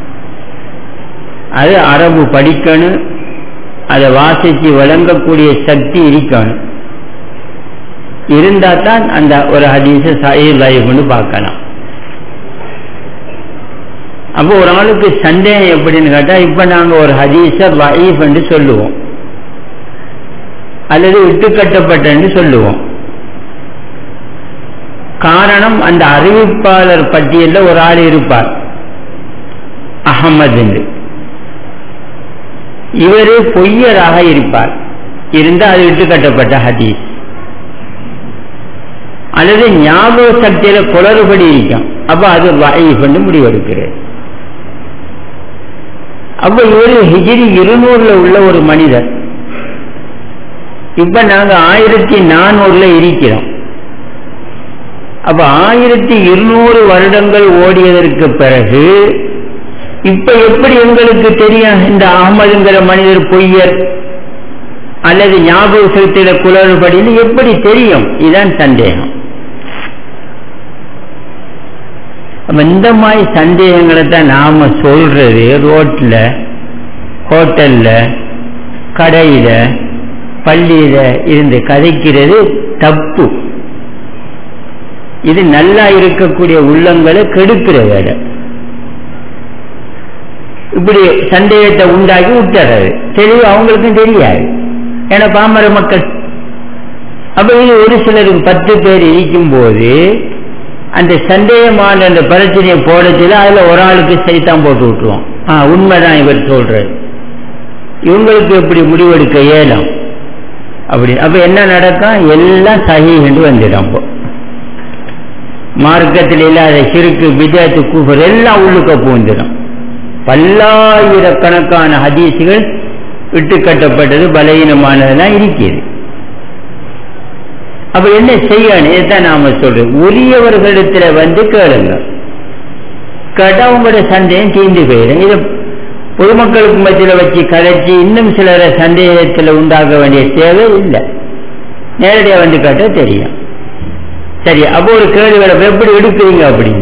அது அரபு படிக்கணும் அதை வாசித்து வழங்கக்கூடிய சக்தி இருக்கணும் இருந்தா தான் அந்த ஒரு ஹதீஸ சஹி லைஃப்னு பார்க்கலாம் அப்போ ஒரு ஆளுக்கு சந்தேகம் எப்படின்னு கேட்டா இப்ப நாங்க ஒரு ஹதீஸ வைஃப் என்று சொல்லுவோம் அல்லது இட்டுக்கட்டப்பட்டன்னு சொல்லுவோம் காரணம் அந்த அறிவிப்பாளர் பட்டியலில் ஒரு ஆள் இருப்பார் அகமது இவரு பொய்யராக இருப்பார் இருந்தால் அது இட்டுக்கட்டப்பட்ட ஹதீஸ் அல்லது ஞாபக சக்தியில குளறுபடி இருக்கும் அப்ப அது வைஃப்னு முடிவெடுக்கிறது அப்ப இவரு ஹிஜிரி இருநூறுல உள்ள ஒரு மனிதர் இப்ப நாங்க ஆயிரத்தி நானூறுல இருக்கிறோம் அப்ப ஆயிரத்தி இருநூறு வருடங்கள் ஓடியதற்கு பிறகு இப்ப எப்படி எங்களுக்கு தெரியும் இந்த அகமதுங்கிற மனிதர் பொய்யர் அல்லது ஞாபக சக்தியில குளறுபடின்னு எப்படி தெரியும் இதுதான் சந்தேகம் இந்த மாதிரி சந்தேகங்களை தான் நாம சொல்றது ரோட்ல ஹோட்டல்ல கடையில பள்ளியில இருந்து கதைக்கிறது தப்பு இது நல்லா இருக்கக்கூடிய உள்ளங்களை கெடுக்கிற வேலை இப்படி சந்தேகத்தை உண்டாக்கி விட்டுறது தெளிவு அவங்களுக்கும் தெரியாது ஏன்னா பாமர மக்கள் அப்ப இது ஒரு சிலருக்கு பத்து பேர் இருக்கும் போது அந்த சந்தேகமான அந்த பிரச்சனையை போடச்சில அதுல ஒரு ஆளுக்கு சைத்தான் போட்டு விட்டுருவோம் ஆ உண்மைதான் இவர் சொல்றது இவங்களுக்கு எப்படி முடிவெடுக்க இயலும் அப்படி அப்ப என்ன நடக்கும் எல்லாம் சஹி என்று வந்துடும் அப்போ மார்க்கத்தில் இல்லாத சிறுக்கு விஜயத்து கூப்பர் எல்லாம் உள்ளுக்க பூந்துடும் பல்லாயிரக்கணக்கான ஹதீசுகள் இட்டுக்கட்டப்பட்டது பலகீனமானதெல்லாம் இருக்கிறது அப்ப என்ன செய்யணும் இதைத்தான் நாம சொல்றோம் உரியவர்களிடத்துல வந்து கேளுங்க கேட்டா உங்களோட சந்தேகம் தீர்ந்து போயிடும் இதை பொதுமக்களுக்கு மத்தியில் வச்சு கதைச்சி இன்னும் சிலரை சந்தேகத்தில் உண்டாக்க வேண்டிய தேவை இல்லை நேரடியாக வந்து கேட்டா தெரியும் சரி அப்போ ஒரு கேள்வி எப்படி எடுக்கிறீங்க அப்படின்னு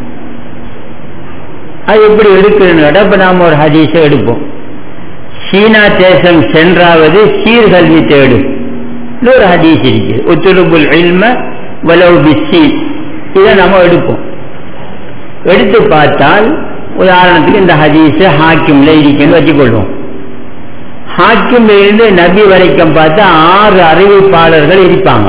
அது எப்படி எடுக்கிறேன்னு கேட்டா இப்ப நாம ஒரு ஹதீஸை எடுப்போம் சீனா தேசம் சென்றாவது சீர்கல்வி தேடு ஒரு ஹதீஸ் இருக்கு உத்துருபுல் இல்ம வலவு பிஸ்ஸி இதை நம்ம எடுப்போம் எடுத்து பார்த்தால் உதாரணத்துக்கு இந்த ஹதீஸ் ஹாக்கிம்ல இருக்குன்னு வச்சுக்கொள்வோம் ஹாக்கிம்ல இருந்து நபி வரைக்கும் பார்த்தா ஆறு அறிவிப்பாளர்கள் இருப்பாங்க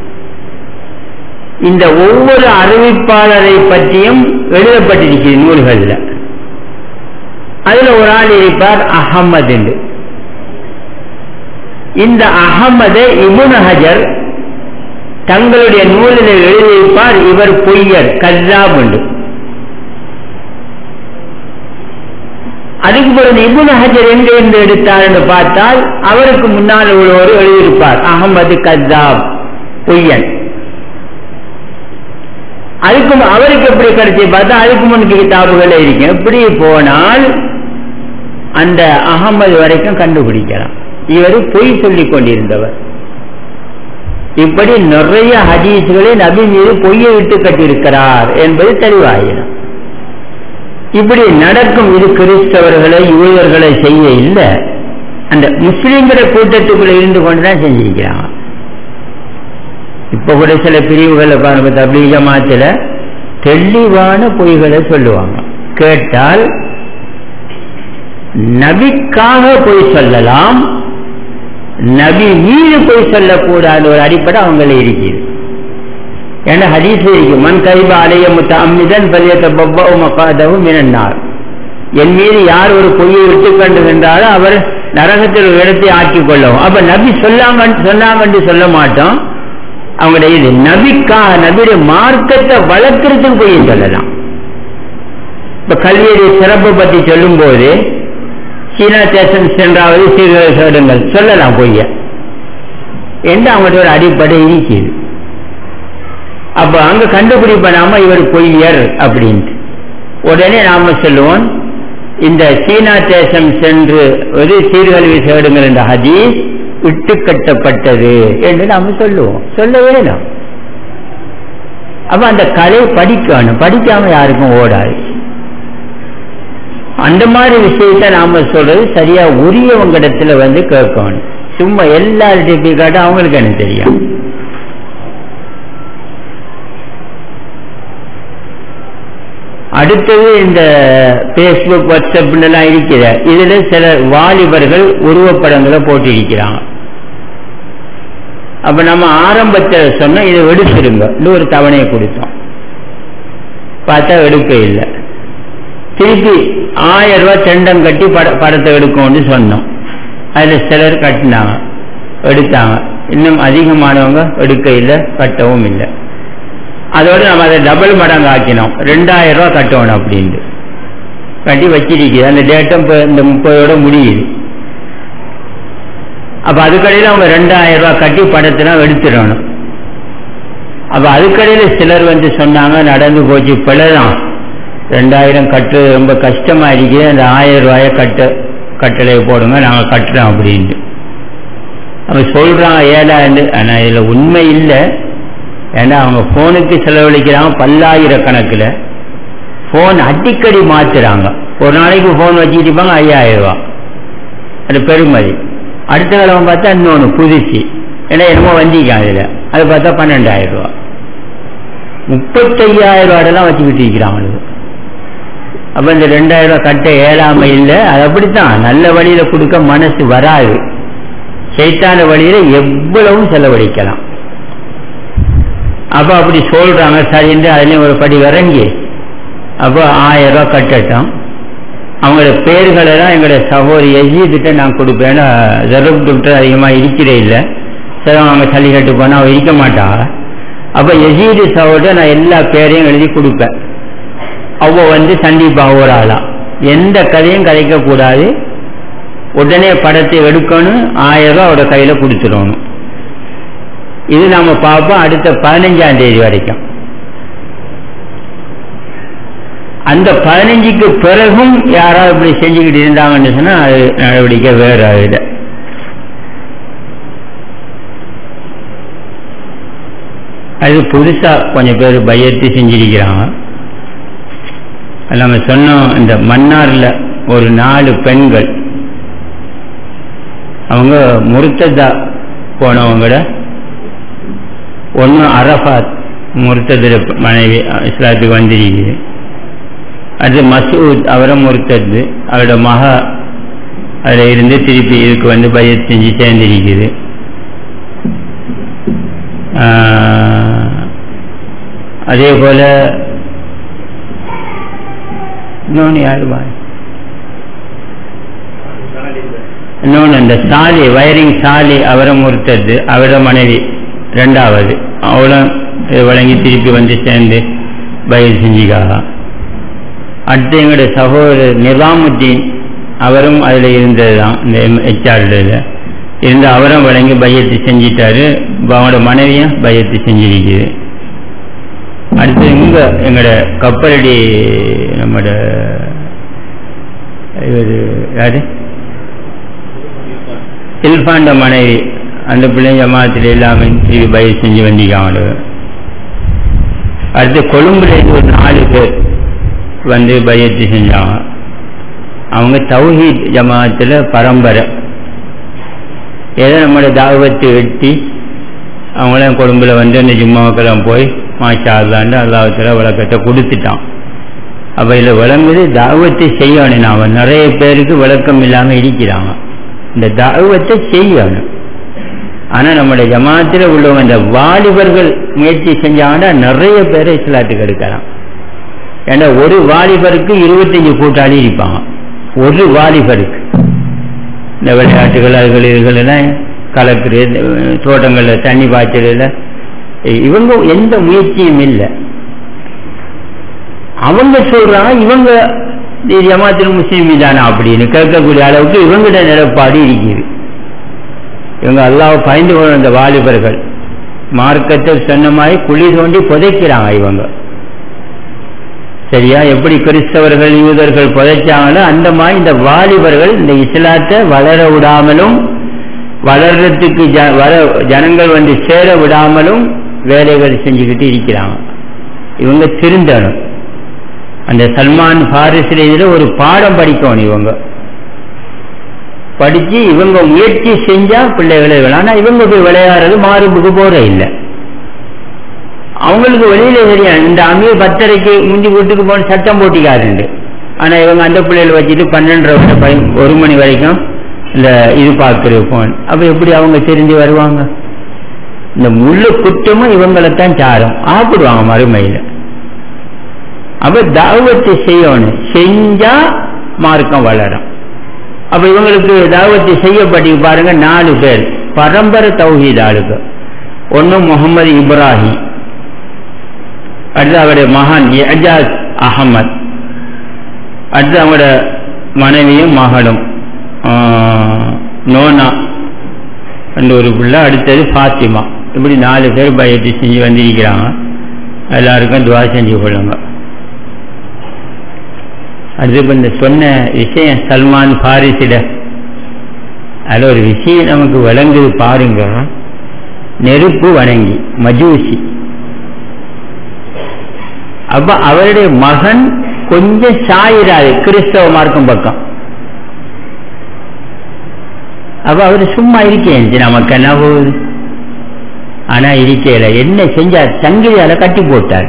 இந்த ஒவ்வொரு அறிவிப்பாளரை பற்றியும் எழுதப்பட்டிருக்கிறது நூல்களில் அதுல ஒரு ஆள் இருப்பார் அகமது என்று இந்த அகமது இபுன் ஹஜர் தங்களுடைய நூலில் எழுதியிருப்பார் இவர் பொய்யர் கல்லாப் என்று அதுக்கு பிறகு இபுன் ஹஜர் எங்க இருந்து எடுத்தார் என்று பார்த்தால் அவருக்கு முன்னால் உள்ளவர் எழுதியிருப்பார் அகமது கத்தாப் பொய்யன் அதுக்கு அவருக்கு எப்படி கிடைச்சி பார்த்தா அதுக்கு முன்னுக்கு கிதாபுகள் இருக்கு எப்படி போனால் அந்த அகமது வரைக்கும் கண்டுபிடிக்கலாம் இவர் பொய் சொல்லிக் கொண்டிருந்தவர் இப்படி நிறைய ஹதீஸ்களை நபி மீது பொய்யை விட்டு கட்டியிருக்கிறார் என்பது தெளிவாயிடும் இப்படி நடக்கும் இது கிறிஸ்தவர்களை யூதர்களை செய்ய இல்லை அந்த முஸ்லீம்கிற கூட்டத்துக்குள்ள இருந்து கொண்டுதான் செஞ்சிருக்கிறாங்க இப்ப கூட சில பிரிவுகளை பாருங்க தப்லீக ஜமாத்துல தெளிவான பொய்களை சொல்லுவாங்க கேட்டால் நபிக்காக பொய் சொல்லலாம் நபி மீது பொய் சொல்லக்கூடாத ஒரு அடிப்படை அவங்கள இருக்குது ஏன்னா ஹதீஸ் இருக்கு மண் கைப அலைய முத்தமிதன் பலியத்த பப்பாவும் மக்காதவும் மினன்னார் என் மீது யார் ஒரு பொய்யை விட்டு கண்டு சென்றாலும் அவர் நரகத்தில் ஒரு இடத்தை ஆக்கிக் கொள்ளவும் அப்ப நபி சொல்லாம சொன்னாங்கன்னு சொல்ல மாட்டோம் அவங்களுடைய இது நபிக்காக நபியுடைய மார்க்கத்தை வளர்க்கறதுக்கு பொய்யை சொல்லலாம் இப்ப கல்வியுடைய சிறப்பை பற்றி சொல்லும் போது சீனா தேசம் சென்றாவது சீர்கேடுங்கள் சொல்லலாம் பொய்ய என்று அவங்கள்ட்ட ஒரு அடிப்படை இருக்குது அப்ப அங்க கண்டுபிடிப்படாம இவர் பொய்யர் அப்படின்ட்டு உடனே நாம சொல்லுவோம் இந்த சீனா தேசம் சென்று ஒரு சீர்கல்வி சேடுங்கள் என்ற ஹதீஸ் விட்டு கட்டப்பட்டது என்று நாம சொல்லுவோம் சொல்ல வேணும் அப்ப அந்த கலை படிக்கணும் படிக்காம யாருக்கும் ஓடாது அந்த மாதிரி விஷயத்த நாம சொல்றது சரியா உரியவங்கிடத்துல வந்து கேட்கணும் சும்மா எல்லார்கிட்டையும் போய் காட்ட அவங்களுக்கு என்ன தெரியும் அடுத்தது இந்த பேஸ்புக் வாட்ஸ்அப் எல்லாம் இருக்கிற இதுல சில வாலிபர்கள் உருவப்படங்களை போட்டிருக்கிறாங்க அப்ப நம்ம ஆரம்பத்தில் சொன்ன இதை எடுத்துருங்க ஒரு தவணையை கொடுத்தோம் பார்த்தா எடுக்க இல்லை திருப்பி ஆயிரம் ரூபாய் தெண்டம் கட்டி பட படத்தை எடுக்கும்னு சொன்னோம் அதுல சிலர் கட்டினாங்க எடுத்தாங்க இன்னும் அதிகமானவங்க எடுக்க இல்லை கட்டவும் இல்லை அதோட நம்ம அதை டபுள் மடங்கு ஆக்கினோம் ரெண்டாயிரம் ரூபாய் கட்டணும் அப்படின்ட்டு கட்டி வச்சிருக்குது அந்த டேட்டம் இப்போ இந்த முப்பதோட முடியுது அப்ப அதுக்கடையில் அவங்க ரெண்டாயிரம் ரூபாய் கட்டி படத்தினா எடுத்துடணும் அப்ப அதுக்கடையில் சிலர் வந்து சொன்னாங்க நடந்து போச்சு பிழைதான் ரெண்டாயிரம் கட்டு ரொம்ப கஷ்டமா இருக்குது அந்த ஆயிரம் ரூபாய கட்ட கட்டளை போடுங்க நாங்கள் கட்டுறோம் அப்படின்ட்டு அவன் சொல்றான் ஏழாயிரம் ஆனால் இதில் உண்மை இல்லை ஏன்னா அவங்க ஃபோனுக்கு செலவழிக்கிறாங்க பல்லாயிரக்கணக்கில் ஃபோன் அடிக்கடி மாத்துறாங்க ஒரு நாளைக்கு ஃபோன் வச்சுக்கிட்டு இருப்பாங்க ஐயாயிரம் ரூபா அது பெருமதி அடுத்த கிழமை பார்த்தா இன்னொன்று புதுசு ஏன்னா என்னமோ வந்திக்கான் அதில் அது பார்த்தா பன்னெண்டாயிரம் ரூபா முப்பத்தையாயிரம் ரூபாடெல்லாம் வச்சுக்கிட்டு இருக்கிறாங்க அப்ப இந்த ரெண்டாயிரம் ரூபாய் கட்ட ஏழாமை இல்லை அது அப்படித்தான் நல்ல வழியில கொடுக்க மனசு வராது சைத்தான வழியில எவ்வளவும் செலவழிக்கலாம் அப்ப அப்படி சொல்றாங்க சரின்னு அதுலயும் ஒரு படி இறங்கி அப்போ ஆயிரம் ரூபாய் கட்டட்டும் அவங்களோட பேர்கள் எல்லாம் எங்களோட சகோதரி எஜிக்கிட்ட நான் கொடுப்பேன் ஜரப் டாக்டர் அதிகமாக இருக்கிறே இல்லை சரி அவங்க சளி கட்டு போனால் அவள் இருக்க மாட்டா அப்போ எஜீது சகோதர நான் எல்லா பேரையும் எழுதி கொடுப்பேன் அவ வந்து சந்திப்பா ஒரு ஆளா எந்த கதையும் கதைக்க கூடாது உடனே படத்தை எடுக்கணும் ஆயிரம் ரூபாய் அவட கையில கொடுத்துடணும் இது நாம பார்ப்போம் அடுத்த பதினஞ்சாம் தேதி வரைக்கும் அந்த பதினஞ்சுக்கு பிறகும் யாராவது இப்படி செஞ்சுக்கிட்டு இருந்தாங்கன்னு சொன்னா அது நடவடிக்கை வேற ஆகுது அது புதுசா கொஞ்சம் பேர் பயத்தி செஞ்சிருக்கிறாங்க நம்ம சொன்னோம் இந்த மன்னார்ல ஒரு நாலு பெண்கள் அவங்க முருத்ததா போனவங்கள ஒன்று அரபாத் முருத்ததில் மனைவி இஸ்லாத்துக்கு வந்திருக்குது அது மசூத் அவரும் முருத்தது அவரோட மக அதில் இருந்து திருப்பி இதுக்கு வந்து பயிர் செஞ்சு சேர்ந்திருக்குது அதே போல இன்னொன்று யாருமா இன்னொன்று இந்த சாலி வயரிங் சாலி அவரை முறுத்தது அவரோட மனைவி ரெண்டாவது அவளும் வழங்கி திருப்பி வந்து சேர்ந்து பயிர் செஞ்சுக்காக அடுத்து எங்களுடைய சகோதரர் நிலாமுத்தீன் அவரும் அதில் இருந்தது தான் இந்த ஹெச்ஆரில் இருந்து அவரும் வழங்கி பையத்து செஞ்சிட்டாரு அவங்களோட மனைவியும் பையத்து செஞ்சிருக்குது அடுத்து இங்க எங்களோட கப்பலடி நம்மட இவர் யாரு இல்பாண்ட மனைவி அந்த பிள்ளைங்க ஜமாத்தில் எல்லாமே திருப்பி பயிர் செஞ்சு வந்திக்காங்க அடுத்து கொழும்புல இருந்து ஒரு நாலு பேர் வந்து பையத்து செஞ்சாங்க அவங்க தௌஹீத் ஜமாத்தில் பரம்பரை ஏதோ நம்மளோட தாவத்தை வெட்டி அவங்களாம் கொழும்புல வந்து அந்த ஜும்மாவுக்கெல்லாம் போய் மாஷா அல்லாண்டு அல்லாஹத்தில் விளக்கத்தை கொடுத்துட்டான் அப்போ இதில் விளங்குது தாவத்தை செய்யணும் அவன் நிறைய பேருக்கு விளக்கம் இல்லாமல் இருக்கிறாங்க இந்த தாவத்தை செய்யணும் ஆனால் நம்முடைய ஜமாத்தில் உள்ளவங்க இந்த வாலிபர்கள் முயற்சி செஞ்சாங்கன்னா நிறைய பேரை இஸ்லாத்துக்கு எடுக்கலாம் ஏன்னா ஒரு வாலிபருக்கு இருபத்தஞ்சு கூட்டாளி இருப்பாங்க ஒரு வாலிபருக்கு இந்த விளையாட்டுகள் அதுகள் இதுகள் எல்லாம் கலக்குறது தோட்டங்களில் தண்ணி பாய்ச்சல இவங்க எந்த முயற்சியும் இல்லை அவங்க சொல்றாங்க இவங்க ஜமாத்தில் முஸ்லீம் தானா அப்படின்னு கேட்கக்கூடிய அளவுக்கு இவங்கிட்ட நிலப்பாடு இருக்குது இவங்க அல்லாவை பயந்து கொண்ட இந்த வாலிபர்கள் மார்க்கத்தை சொன்ன மாதிரி குழி தோண்டி புதைக்கிறாங்க இவங்க சரியா எப்படி கிறிஸ்தவர்கள் யூதர்கள் புதைச்சாங்களோ அந்த மாதிரி இந்த வாலிபர்கள் இந்த இஸ்லாத்தை வளர விடாமலும் வளர்றதுக்கு ஜ வர ஜனங்கள் வந்து சேர விடாமலும் வேலைகள் செஞ்சுக்கிட்டு இருக்கிறாங்க இவங்க திருந்தணும் அந்த சல்மான் பாரிசில் இதில் ஒரு பாடம் படிக்கணும் இவங்க படிச்சு இவங்க முயற்சி செஞ்சா பிள்ளைகளை ஆனா இவங்க போய் விளையாடுறது மாறுபுக்கு போற இல்லை அவங்களுக்கு வெளியில தெரியும் இந்த அமீர் பத்தரைக்கு முந்தி வீட்டுக்கு போன சட்டம் போட்டிக்காருண்டு ஆனா இவங்க அந்த பிள்ளைகளை வச்சுட்டு பன்னெண்டரை பை ஒரு மணி வரைக்கும் இந்த இது பார்க்குற போன் அப்ப எப்படி அவங்க தெரிஞ்சு வருவாங்க இந்த முள்ளு குற்றமும் இவங்களைத்தான் சாரும் ஆப்பிடுவாங்க மறுமையில அப்ப தாவத்தை செய்யணும் செஞ்சா மார்க்கம் வளரும் அப்ப இவங்களுக்கு தாவத்தை செய்யப்பட்டு பாருங்க நாலு பேர் பரம்பரை தௌஹீத் ஆளுக்கு ஒன்னு முகமது இப்ராஹிம் அடுத்து அவருடைய மகன் எஜாஸ் அகமத் அடுத்து அவங்களோட மனைவியும் மகளும் நோனா என்ற ஒரு பிள்ளை அடுத்தது ஃபாத்திமா இப்படி நாலு பேர் பயத்து செஞ்சு வந்திருக்கிறாங்க எல்லாருக்கும் துவா செஞ்சு கொள்ளுங்க அடுத்து இப்போ இந்த சொன்ன விஷயம் சல்மான் பாரிசிட அதில் ஒரு விஷயம் நமக்கு விளங்குது பாருங்க நெருப்பு வணங்கி மஜூசி அப்ப அவருடைய மகன் கொஞ்சம் சாயிராது கிறிஸ்தவ மார்க்கம் பக்கம் அப்ப அவரு சும்மா இருக்கேன் நமக்கு என்ன போகுது ஆனா இருக்கல என்ன செஞ்சார் சங்கிலியால கட்டி போட்டார்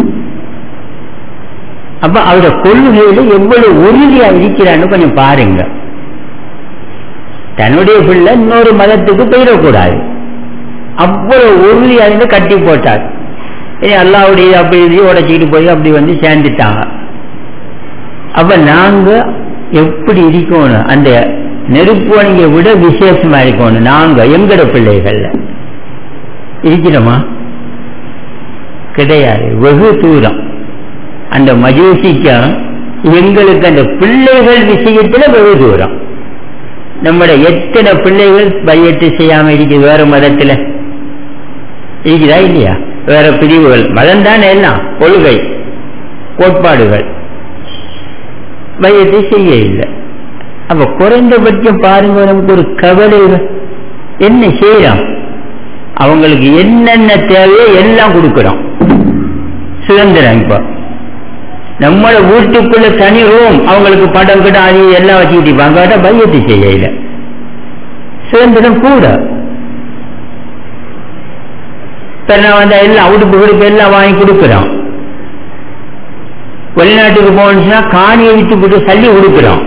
அப்ப அவரோட கொள்கையில எவ்வளவு உறுதியா இருக்கிறான்னு கொஞ்சம் பாருங்க தன்னுடைய பிள்ளை இன்னொரு மதத்துக்கு போயிடக்கூடாது அவ்வளவு உறுதியா இருந்து கட்டி போட்டார் இனி அல்லாவுடைய அப்படி இதையும் உடச்சிக்கிட்டு போய் அப்படி வந்து சேர்ந்துட்டாங்க அப்ப நாங்க எப்படி இருக்கணும் அந்த நெருப்பு அணிங்க விட விசேஷமா இருக்கணும் நாங்க எங்கட பிள்ளைகள்ல இருக்கிறோமா கிடையாது வெகு தூரம் அந்த மஜூசிக்கும் எங்களுக்கு அந்த பிள்ளைகள் விஷயத்துல வெகு தூரம் நம்மட எத்தனை பிள்ளைகள் பையட்டு செய்யாம இருக்குது வேற மதத்துல இருக்குதா இல்லையா வேற பிரிவுகள் மதம் தானே எல்லாம் கொள்கை கோட்பாடுகள் பையத்தை செய்ய இல்லை அப்ப குறைந்தபட்சம் பாருங்க நமக்கு ஒரு கவலை என்ன செய்யறோம் அவங்களுக்கு என்னென்ன தேவையோ எல்லாம் கொடுக்கிறோம் சுதந்திரம் இப்போ நம்மள வீட்டுக்குள்ள தனி ரூம் அவங்களுக்கு படம் கிட்ட அது எல்லாம் வச்சுக்கிட்டு வாங்காட்ட பையத்தை செய்யல சுதந்திரம் கூட நான் வந்து எல்லாம் உடுப்பு கொடுப்பு எல்லாம் வாங்கி கொடுக்குறோம் வெளிநாட்டுக்கு போனுச்சுன்னா காணியை விட்டு போட்டு சல்லி கொடுக்குறோம்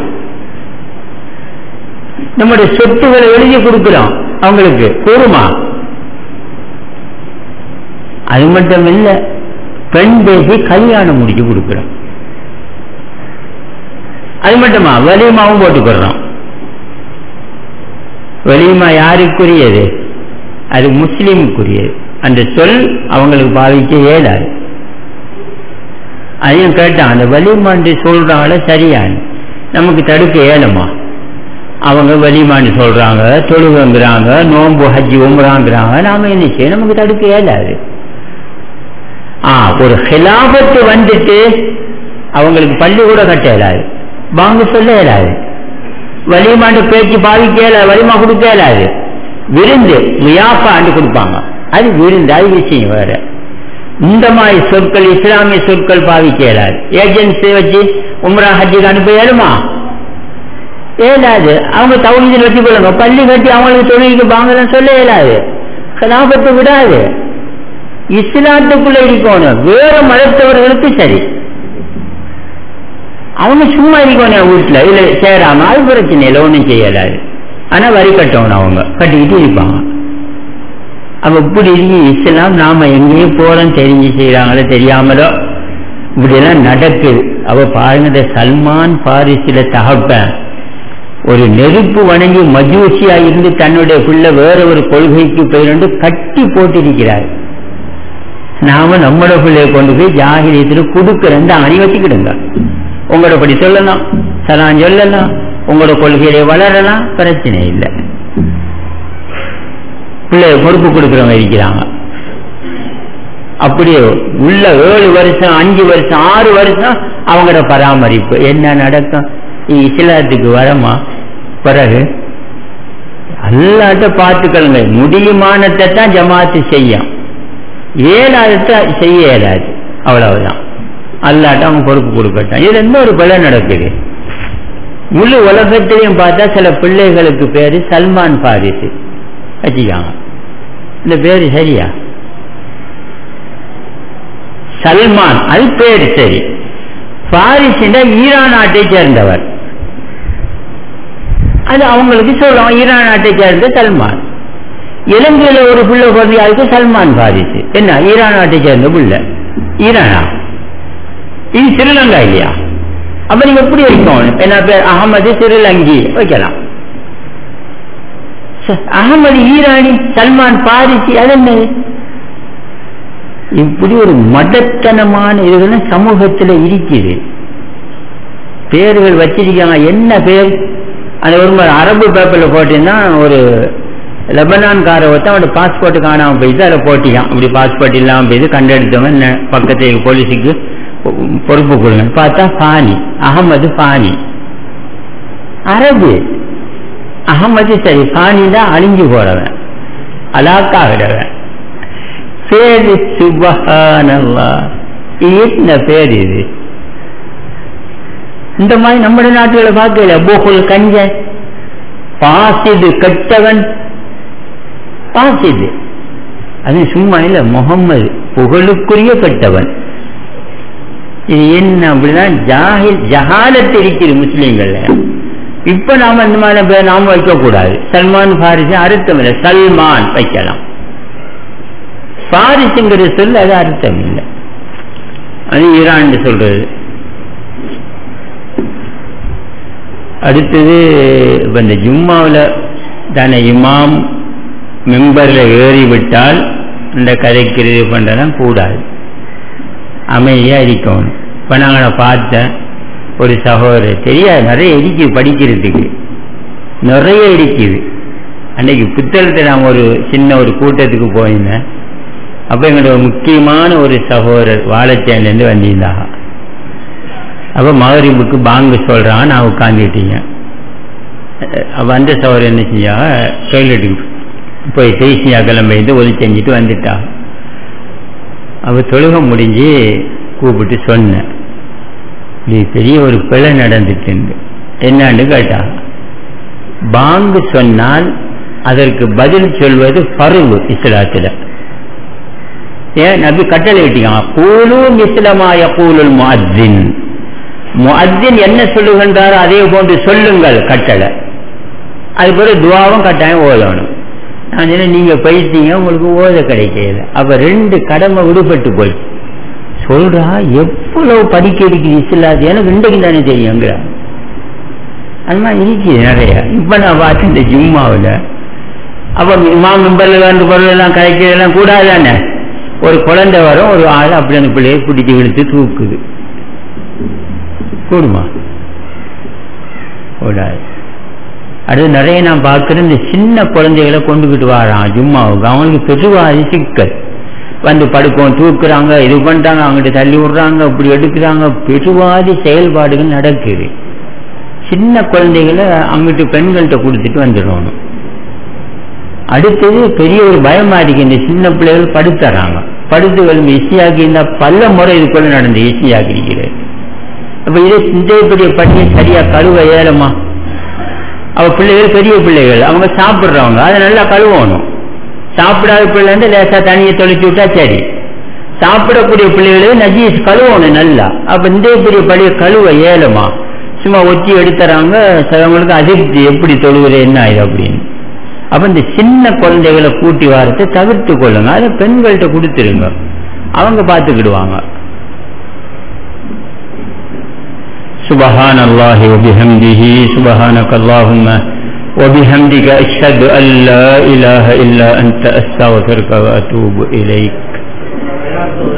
நம்முடைய சொத்துக்களை எழுதி கொடுக்கிறோம் அவங்களுக்கு கூறுமா அது மட்டும் இல்ல பெண் பேசி கல்யாணம் முடிச்சு கொடுக்கிறோம் அது மட்டுமா வலிமாவும் போட்டுக்கிறோம் வலிமா யாருக்குரியது அது முஸ்லீமுக்குரியது அந்த சொல் அவங்களுக்கு பாவிக்க இயலாது அதையும் கேட்டான் அந்த வலிமாண்டு சொல்றாங்கள சரியானு நமக்கு தடுக்க இயலுமா அவங்க வலிமான்னு சொல்றாங்க தொழுகுங்கிறாங்க நோன்பு ஹஜ்ஜி உம்ராங்கிறாங்க நாம என்ன செய்ய நமக்கு தடுக்க இயலாது ஆ ஒரு ஹிலாபத்து வந்துட்டு அவங்களுக்கு பள்ளி கூட கட்ட இயலாது வாங்க சொல்ல இயலாது வலிமாண்டு பேச்சு பாவிக்க இயலாது வலிமா கொடுக்க இயலாது விருந்து முயாப்பாண்டு கொடுப்பாங்க அது விருந்து அது விஷயம் வேற இந்த மாதிரி சொற்கள் இஸ்லாமிய சொற்கள் பாவிக்க இயலாது ஏஜென்சி வச்சு உம்ரா ஹஜ்ஜுக்கு அனுப்ப இயலுமா இயலாது அவங்க தௌஹீதில் வச்சு கொள்ளுங்க பள்ளி கட்டி அவங்களுக்கு தொழிலுக்கு வாங்கலாம் சொல்ல இயலாது கலாபத்தை விடாது இஸ்லாத்துக்குள்ள இருக்கணும் வேற மதத்தவர்களுக்கு சரி அவங்க சும்மா இருக்கணும் வீட்டுல இல்ல சேராம அது பிரச்சனை இல்லை ஒன்றும் செய்யலாது ஆனா வரி கட்டணும் அவங்க கட்டிக்கிட்டு இருப்பாங்க அப்ப இப்படி இருக்கு இஸ்லாம் நாம எங்கேயும் போறோம் தெரிஞ்சு செய்யறாங்களோ தெரியாமலோ இப்படி எல்லாம் நடக்குது அவ பாருங்க இந்த சல்மான் பாரிசில தகப்பன் ஒரு நெருப்பு வணங்கி மஜூசியா இருந்து தன்னுடைய பிள்ளை வேற ஒரு கொள்கைக்கு போயிருந்து கட்டி போட்டிருக்கிறார் நாம நம்மளோட பிள்ளைய கொண்டு போய் ஜாகிரியத்தில் கொடுக்கிறேன் அணி வச்சுக்கிடுங்க உங்களோட படி சொல்லலாம் சலாம் சொல்லலாம் உங்களோட கொள்கையிலே வளரலாம் பிரச்சனை இல்லை பிள்ளைய பொறுப்பு கொடுக்கிறவங்க இருக்கிறாங்க அப்படியே உள்ள ஏழு வருஷம் அஞ்சு வருஷம் ஆறு வருஷம் அவங்களோட பராமரிப்பு என்ன நடக்கும் இஸ்லாத்துக்கு வரமா பிறகு அல்லாட்ட பார்த்துக்கலுங்க முடியுமானத்தை தான் ஜமாத்து செய்யும் ஏழாதத்தை செய்ய இயலாது அவ்வளவுதான் அல்லாட்ட அவங்க பொறுப்பு கொடுக்கட்டும் இதுல இன்னொரு பிள்ளை நடக்குது முழு உலகத்திலையும் பார்த்தா சில பிள்ளைகளுக்கு பேரு சல்மான் பாரிசு வச்சுக்காங்க இந்த பேரு சரியா சல்மான் அது பேரு சரி பாரிஸ் ஈரான் நாட்டை சேர்ந்தவர் அது அவங்களுக்கு சொல்லுவோம் ஈரான் நாட்டை சேர்ந்த சல்மான் இலங்கையில ஒரு பிள்ளை பிறந்த அதுக்கு சல்மான் பாரிஸ் என்ன ஈரான் நாட்டை சேர்ந்த பிள்ளை ஈரானா இது ஸ்ரீலங்கா இல்லையா அப்ப நீங்க எப்படி வைக்கணும் என்ன பேர் அகமது ஸ்ரீலங்கி வைக்கலாம் அகமது ஈரானி சல்மான் பாரிசி அது என்னது இப்படி ஒரு மதத்தனமான இதுகள் சமூகத்தில் இருக்குது பேர்கள் வச்சிருக்காங்க என்ன பேர் அந்த ஒரு அரபு பேப்பர்ல போட்டீங்கன்னா ஒரு லெபனான்கார ஒருத்தன் அவனோட பாஸ்போர்ட் காணாம போயிட்டு அதில் போட்டிக்கான் அப்படி பாஸ்போர்ட் இல்லாமல் போயிட்டு கண்டெடுத்தவன் பக்கத்து போலீஸுக்கு பொறுப்பு கொடுங்க பார்த்தா பானி அகமது பானி அரபு அகமது சரி பானி தான் அழிஞ்சு போறவன் அலாக்காகிறவன் பேரு சுபஹானல்லா என்ன பேர் இது இந்த மாதிரி நம்ம நாட்டுகளை பார்க்கல போகுல் கஞ்ச பாசிது கெட்டவன் பாசிது அது சும்மா இல்ல முகம்மது புகழுக்குரிய கெட்டவன் இது என்ன அப்படின்னா ஜாகில் ஜஹாலத்து இருக்குது முஸ்லீம்கள்ல இப்ப நாம இந்த மாதிரி பேர் நாம வைக்க கூடாது சல்மான் பாரிஸ் அர்த்தம் இல்லை சல்மான் வைக்கலாம் பாரிசுங்கிற சொல் அது அர்த்தம் இல்லை அது ஈரான் சொல்றது அடுத்தது இப்ப இந்த ஜும்மாவில் தானே இமாம் மெம்பர்ல ஏறி விட்டால் இந்த கதைக்கிறது பண்றதெல்லாம் கூடாது அமைதியா இருக்கணும் இப்ப நாங்கள் பார்த்தேன் ஒரு சகோதரர் தெரியாது நிறைய இருக்குது படிக்கிறதுக்கு நிறைய இருக்குது அன்னைக்கு புத்தகத்தில் நான் ஒரு சின்ன ஒரு கூட்டத்துக்கு போயிருந்தேன் அப்ப எங்களோட முக்கியமான ஒரு சகோதரர் வாழைச்சேன்லேருந்து வந்திருந்தாங்க அப்ப மகரிபுக்கு பாங்கு சொல்றான் நான் உட்காந்துட்டீங்க அப்ப அந்த சகோதரர் என்ன செஞ்சா டொய்லெட்டுக்கு போய் தேசியா கிளம்பிட்டு ஒலி செஞ்சுட்டு வந்துட்டா அவ தொழுக முடிஞ்சு கூப்பிட்டு சொன்னேன் நீ பெரிய ஒரு பிழை நடந்துட்டு என்னான்னு கேட்டா பாங்கு சொன்னால் அதற்கு பதில் சொல்வது பருவு இஸ்லாத்துல ஏன் நபி கட்டளை விட்டீங்க கூலு இஸ்லமாய கூலுல் முஅத்தின் முஅத்தின் என்ன சொல்லுகின்றாரோ அதே போன்று சொல்லுங்கள் கட்டளை அது பிறகு துவாவும் கட்டாயம் ஓதணும் நான் சொன்னேன் நீங்க போயிட்டீங்க உங்களுக்கு ஓத கிடைக்கல அப்ப ரெண்டு கடமை விடுபட்டு போய் சொல்றா எவ்வளவு படிக்க இருக்குது இஸ்லாது எனக்கு இன்றைக்கு தானே தெரியுங்கிற அது மாதிரி இருக்குது நிறைய இப்ப நான் பார்த்தேன் இந்த ஜும்மாவில் அப்ப இமா மெம்பர்ல ரெண்டு பொருள் எல்லாம் கலைக்கிறதெல்லாம் கூடாதானே ஒரு குழந்தை வரும் ஒரு ஆள் அப்படி அந்த பிள்ளையை பிடிச்சி இழுத்து தூக்குது கூடுமா கூடாது அடுத்து நிறைய நான் பார்க்குறேன் இந்த சின்ன குழந்தைகளை கொண்டுகிட்டு வரான் ஜும்மாவுக்கு அவங்களுக்கு பெருவாதி சிக்கல் வந்து படுக்கும் தூக்குறாங்க இது பண்றாங்க அவங்ககிட்ட தள்ளி விடுறாங்க இப்படி எடுக்கிறாங்க பெருவாதி செயல்பாடுகள் நடக்குது சின்ன குழந்தைகளை அங்கிட்டு பெண்கள்கிட்ட கொடுத்துட்டு வந்துடணும் அடுத்தது பெரிய ஒரு பயமா இருக்கு இந்த சின்ன பிள்ளைகள் படுத்துறாங்க படுத்துகள் ஈஸியாகி இருந்தால் பல முறை இதுக்குள்ள நடந்து ஈஸியாகி இருக்கிறேன் அப்ப இது இந்த பெரிய பட்டியை சரியா கழுவ ஏலமா அவ பிள்ளைகள் பெரிய பிள்ளைகள் அவங்க சாப்பிடுறவங்க அதை நல்லா கழுவணும் சாப்பிடாத பிள்ளை வந்து லேசா தண்ணியை தொலைச்சி விட்டா சரி சாப்பிடக்கூடிய பிள்ளைகளுக்கு நஜீஸ் கழுவணும் நல்லா அப்ப இந்த பெரிய பழிய கழுவ ஏலமா சும்மா ஒத்தி எடுத்துறாங்க சிலவங்களுக்கு அதிர்ச்சி எப்படி தொழுவது என்ன ஆயுது அப்படின்னு அப்ப இந்த சின்ன குழந்தைகளை கூட்டி வாரத்தை தவிர்த்து கொள்ளுங்க அதை பெண்கள்கிட்ட கொடுத்துருங்க அவங்க பார்த்துக்கிடுவாங்க سبحان الله وبحمده سبحانك اللهم وبحمدك أشهد أن لا إله إلا أنت أستغفرك وأتوب إليك